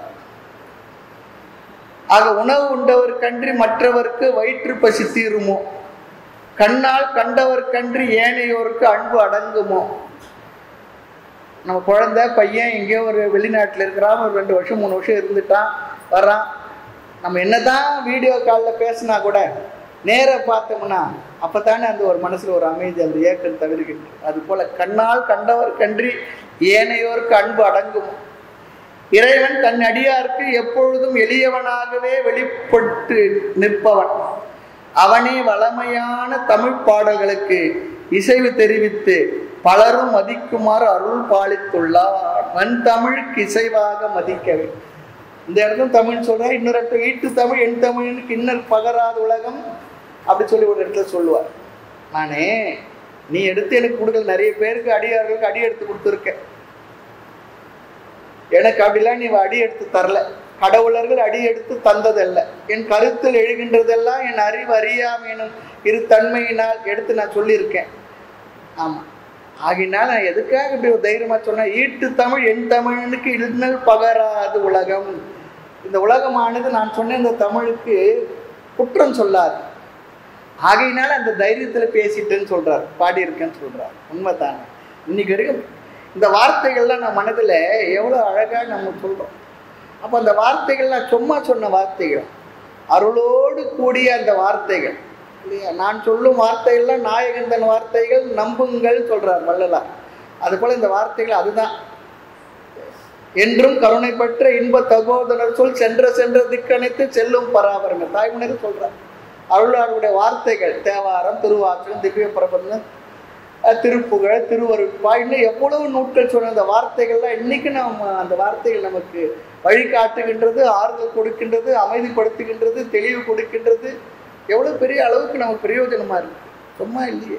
ஆக உணவு உண்டவர் கன்றி மற்றவருக்கு வயிற்று பசி தீருமோ கண்ணால் கண்டவர் கன்றி ஏனையோருக்கு அன்பு அடங்குமோ நம்ம குழந்தை பையன் எங்கேயோ ஒரு வெளிநாட்டில் இருக்கிறான் ஒரு ரெண்டு வருஷம் மூணு வருஷம் இருந்துட்டான் வர்றான் நம்ம என்னதான் வீடியோ காலில் பேசினா கூட நேர பார்த்தோம்னா அப்பதானே அந்த ஒரு மனசுல ஒரு அமைதி அந்த ஏக்கம் தவிர்க்கின்றது அது போல கண்ணால் கண்டவர் கன்றி ஏனையோருக்கு அன்பு அடங்குமோ இறைவன் தன் அடியாருக்கு எப்பொழுதும் எளியவனாகவே வெளிப்பட்டு நிற்பவன் அவனே வளமையான தமிழ் பாடல்களுக்கு இசைவு தெரிவித்து பலரும் மதிக்குமாறு அருள் பாலித்துள்ளார் வன் தமிழுக்கு இசைவாக மதிக்கவே இந்த இடத்துல தமிழ் சொல்றா இன்னொரு இடத்துல ஈட்டு தமிழ் என் தமிழ்னு கிண்ணல் பகராத உலகம் அப்படி சொல்லி ஒரு இடத்துல சொல்லுவார் நானே நீ எடுத்து எனக்கு கொடுக்கல நிறைய பேருக்கு அடியார்களுக்கு அடி எடுத்து கொடுத்துருக்க எனக்கு அப்படிலாம் நீ அடி எடுத்து தரல கடவுளர்கள் அடி எடுத்து தந்ததல்ல என் கருத்தில் எழுகின்றதெல்லாம் என் அறிவு அறியாமை எனும் இரு தன்மையினால் எடுத்து நான் சொல்லியிருக்கேன் ஆமாம் ஆகினால் நான் எதுக்காக இப்படி ஒரு தைரியமா சொன்னேன் ஈட்டு தமிழ் என் தமிழனுக்கு இன்னல் பகராது உலகம் இந்த உலகமானது நான் சொன்ன இந்த தமிழுக்கு குற்றம் சொல்லாது ஆகையினால அந்த தைரியத்துல பேசிட்டேன்னு சொல்றார் பாடியிருக்கேன்னு சொல்றார் உண்மைதானே இன்னைக்கு வரைக்கும் இந்த வார்த்தைகள்லாம் நம்ம மனதில் எவ்வளோ அழகாக நம்ம சொல்கிறோம் அப்போ அந்த வார்த்தைகள் நான் சும்மா சொன்ன வார்த்தைகள் அருளோடு கூடிய அந்த வார்த்தைகள் இல்லையா நான் சொல்லும் வார்த்தைகள்லாம் நாயகந்தன் வார்த்தைகள் நம்புங்கள் சொல்றார் வள்ளலார் அதுபோல் இந்த வார்த்தைகள் அதுதான் என்றும் கருணை பெற்ற இன்ப தகோதரர் சொல் சென்ற சென்ற திக்கணைத்து செல்லும் பராபரங்க தாய்மனர் சொல்றார் அருளாருடைய வார்த்தைகள் தேவாரம் திருவாசகம் திவ்ய பிரபந்தம் அஹ், திருப்புகழ் திருவருட்பா இன்னும் எவ்வளவு நூட்கள் சொன்ன அந்த வார்த்தைகள்லாம் இன்னைக்கு நம்ம அந்த வார்த்தைகள் நமக்கு வழிகாட்டுகின்றது ஆறுதல் கொடுக்கின்றது அமைதிப்படுத்துகின்றது தெளிவு கொடுக்கின்றது எவ்வளவு பெரிய அளவுக்கு நமக்கு பிரயோஜனமா இருக்கு சும்மா இல்லையே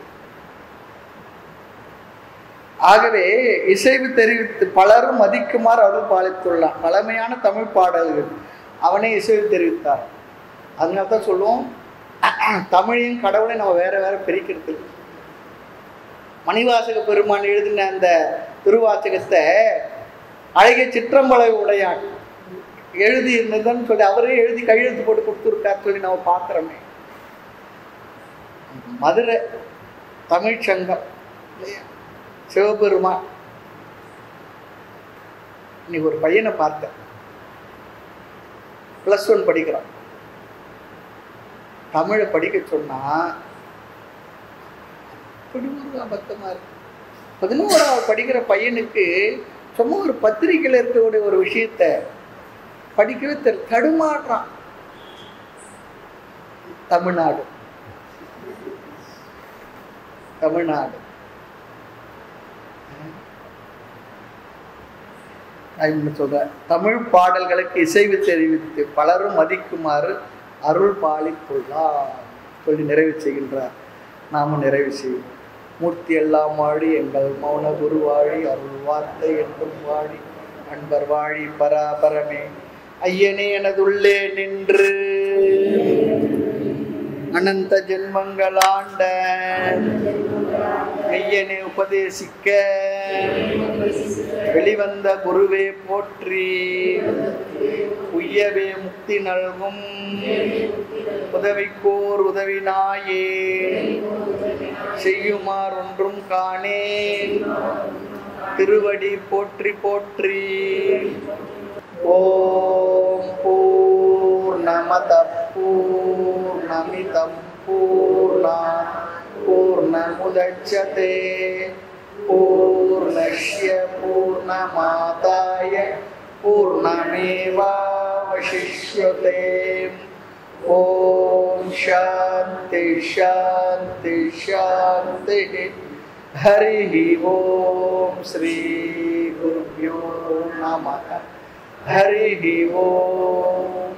ஆகவே இசைவு தெரிவித்து பலரும் மதிக்குமாறு அருள் பாலித்துள்ளான் பழமையான தமிழ் பாடல்கள் அவனே இசைவு தெரிவித்தார் அதனால தான் சொல்லுவோம் தமிழையும் கடவுளையும் நம்ம வேற வேற பிரிக்கிறது இல்லை. மணிவாசக பெருமான் எழுதின அந்த திருவாசகத்தை அழகிய சிற்றம்பலை உடையான் எழுதி இருந்ததுன்னு சொல்லி அவரே எழுதி கையெழுத்து போட்டு கொடுத்துருக்கார் சொல்லி நம்ம பார்க்குறோமே மதுரை தமிழ் சங்கம் இல்லையா சிவபெருமான் இன்னைக்கு ஒரு பையனை பார்த்தேன் ப்ளஸ் ஒன் படிக்கிறான் தமிழை படிக்க சொன்னா அப்படி ஒரு அபத்தமா இருக்கு பதினோராவது படிக்கிற பையனுக்கு சும்மா ஒரு பத்திரிக்கையில் இருக்கக்கூடிய ஒரு விஷயத்த படிக்கவே தெரி தடுமாறுறான் தமிழ்நாடு தமிழ்நாடு அப்படின்னு சொல்கிறேன் தமிழ் பாடல்களுக்கு இசைவு தெரிவித்து பலரும் மதிக்குமாறு அருள் பாலித்துள்ளார் சொல்லி நிறைவு செய்கின்றார் நாமும் நிறைவு செய்வோம் மூர்த்தி எல்லாம் வாழி எங்கள் மௌன குரு வாழி அருள் வார்த்தை என்றும் வாழி அன்பர் வாழி பராபரமே ஐயனே எனதுள்ளே நின்று அனந்த ஜென்மங்களாண்ட மெய்யனே உபதேசிக்க வெளிவந்த குருவே போற்றி உய்யவே முக்தி நல்கும் உதவிக்கோர் உதவினாயே செய்யுமாறு ஒன்றும் காணேன் திருவடி போற்றி போற்றி ஓம் பூர்ணமத பூர்ணமிதம் பூர்ணா பூர்ணமுதட்சதே பூர்ணஸ்ய பூர்ணமாதாய பூர்ணமேவாவசிஷ்யதே ஓம் சாந்தி சாந்தி சாந்தி ஹரி ஓம் ஸ்ரீ குருभ्यो நமः हरिः ओम्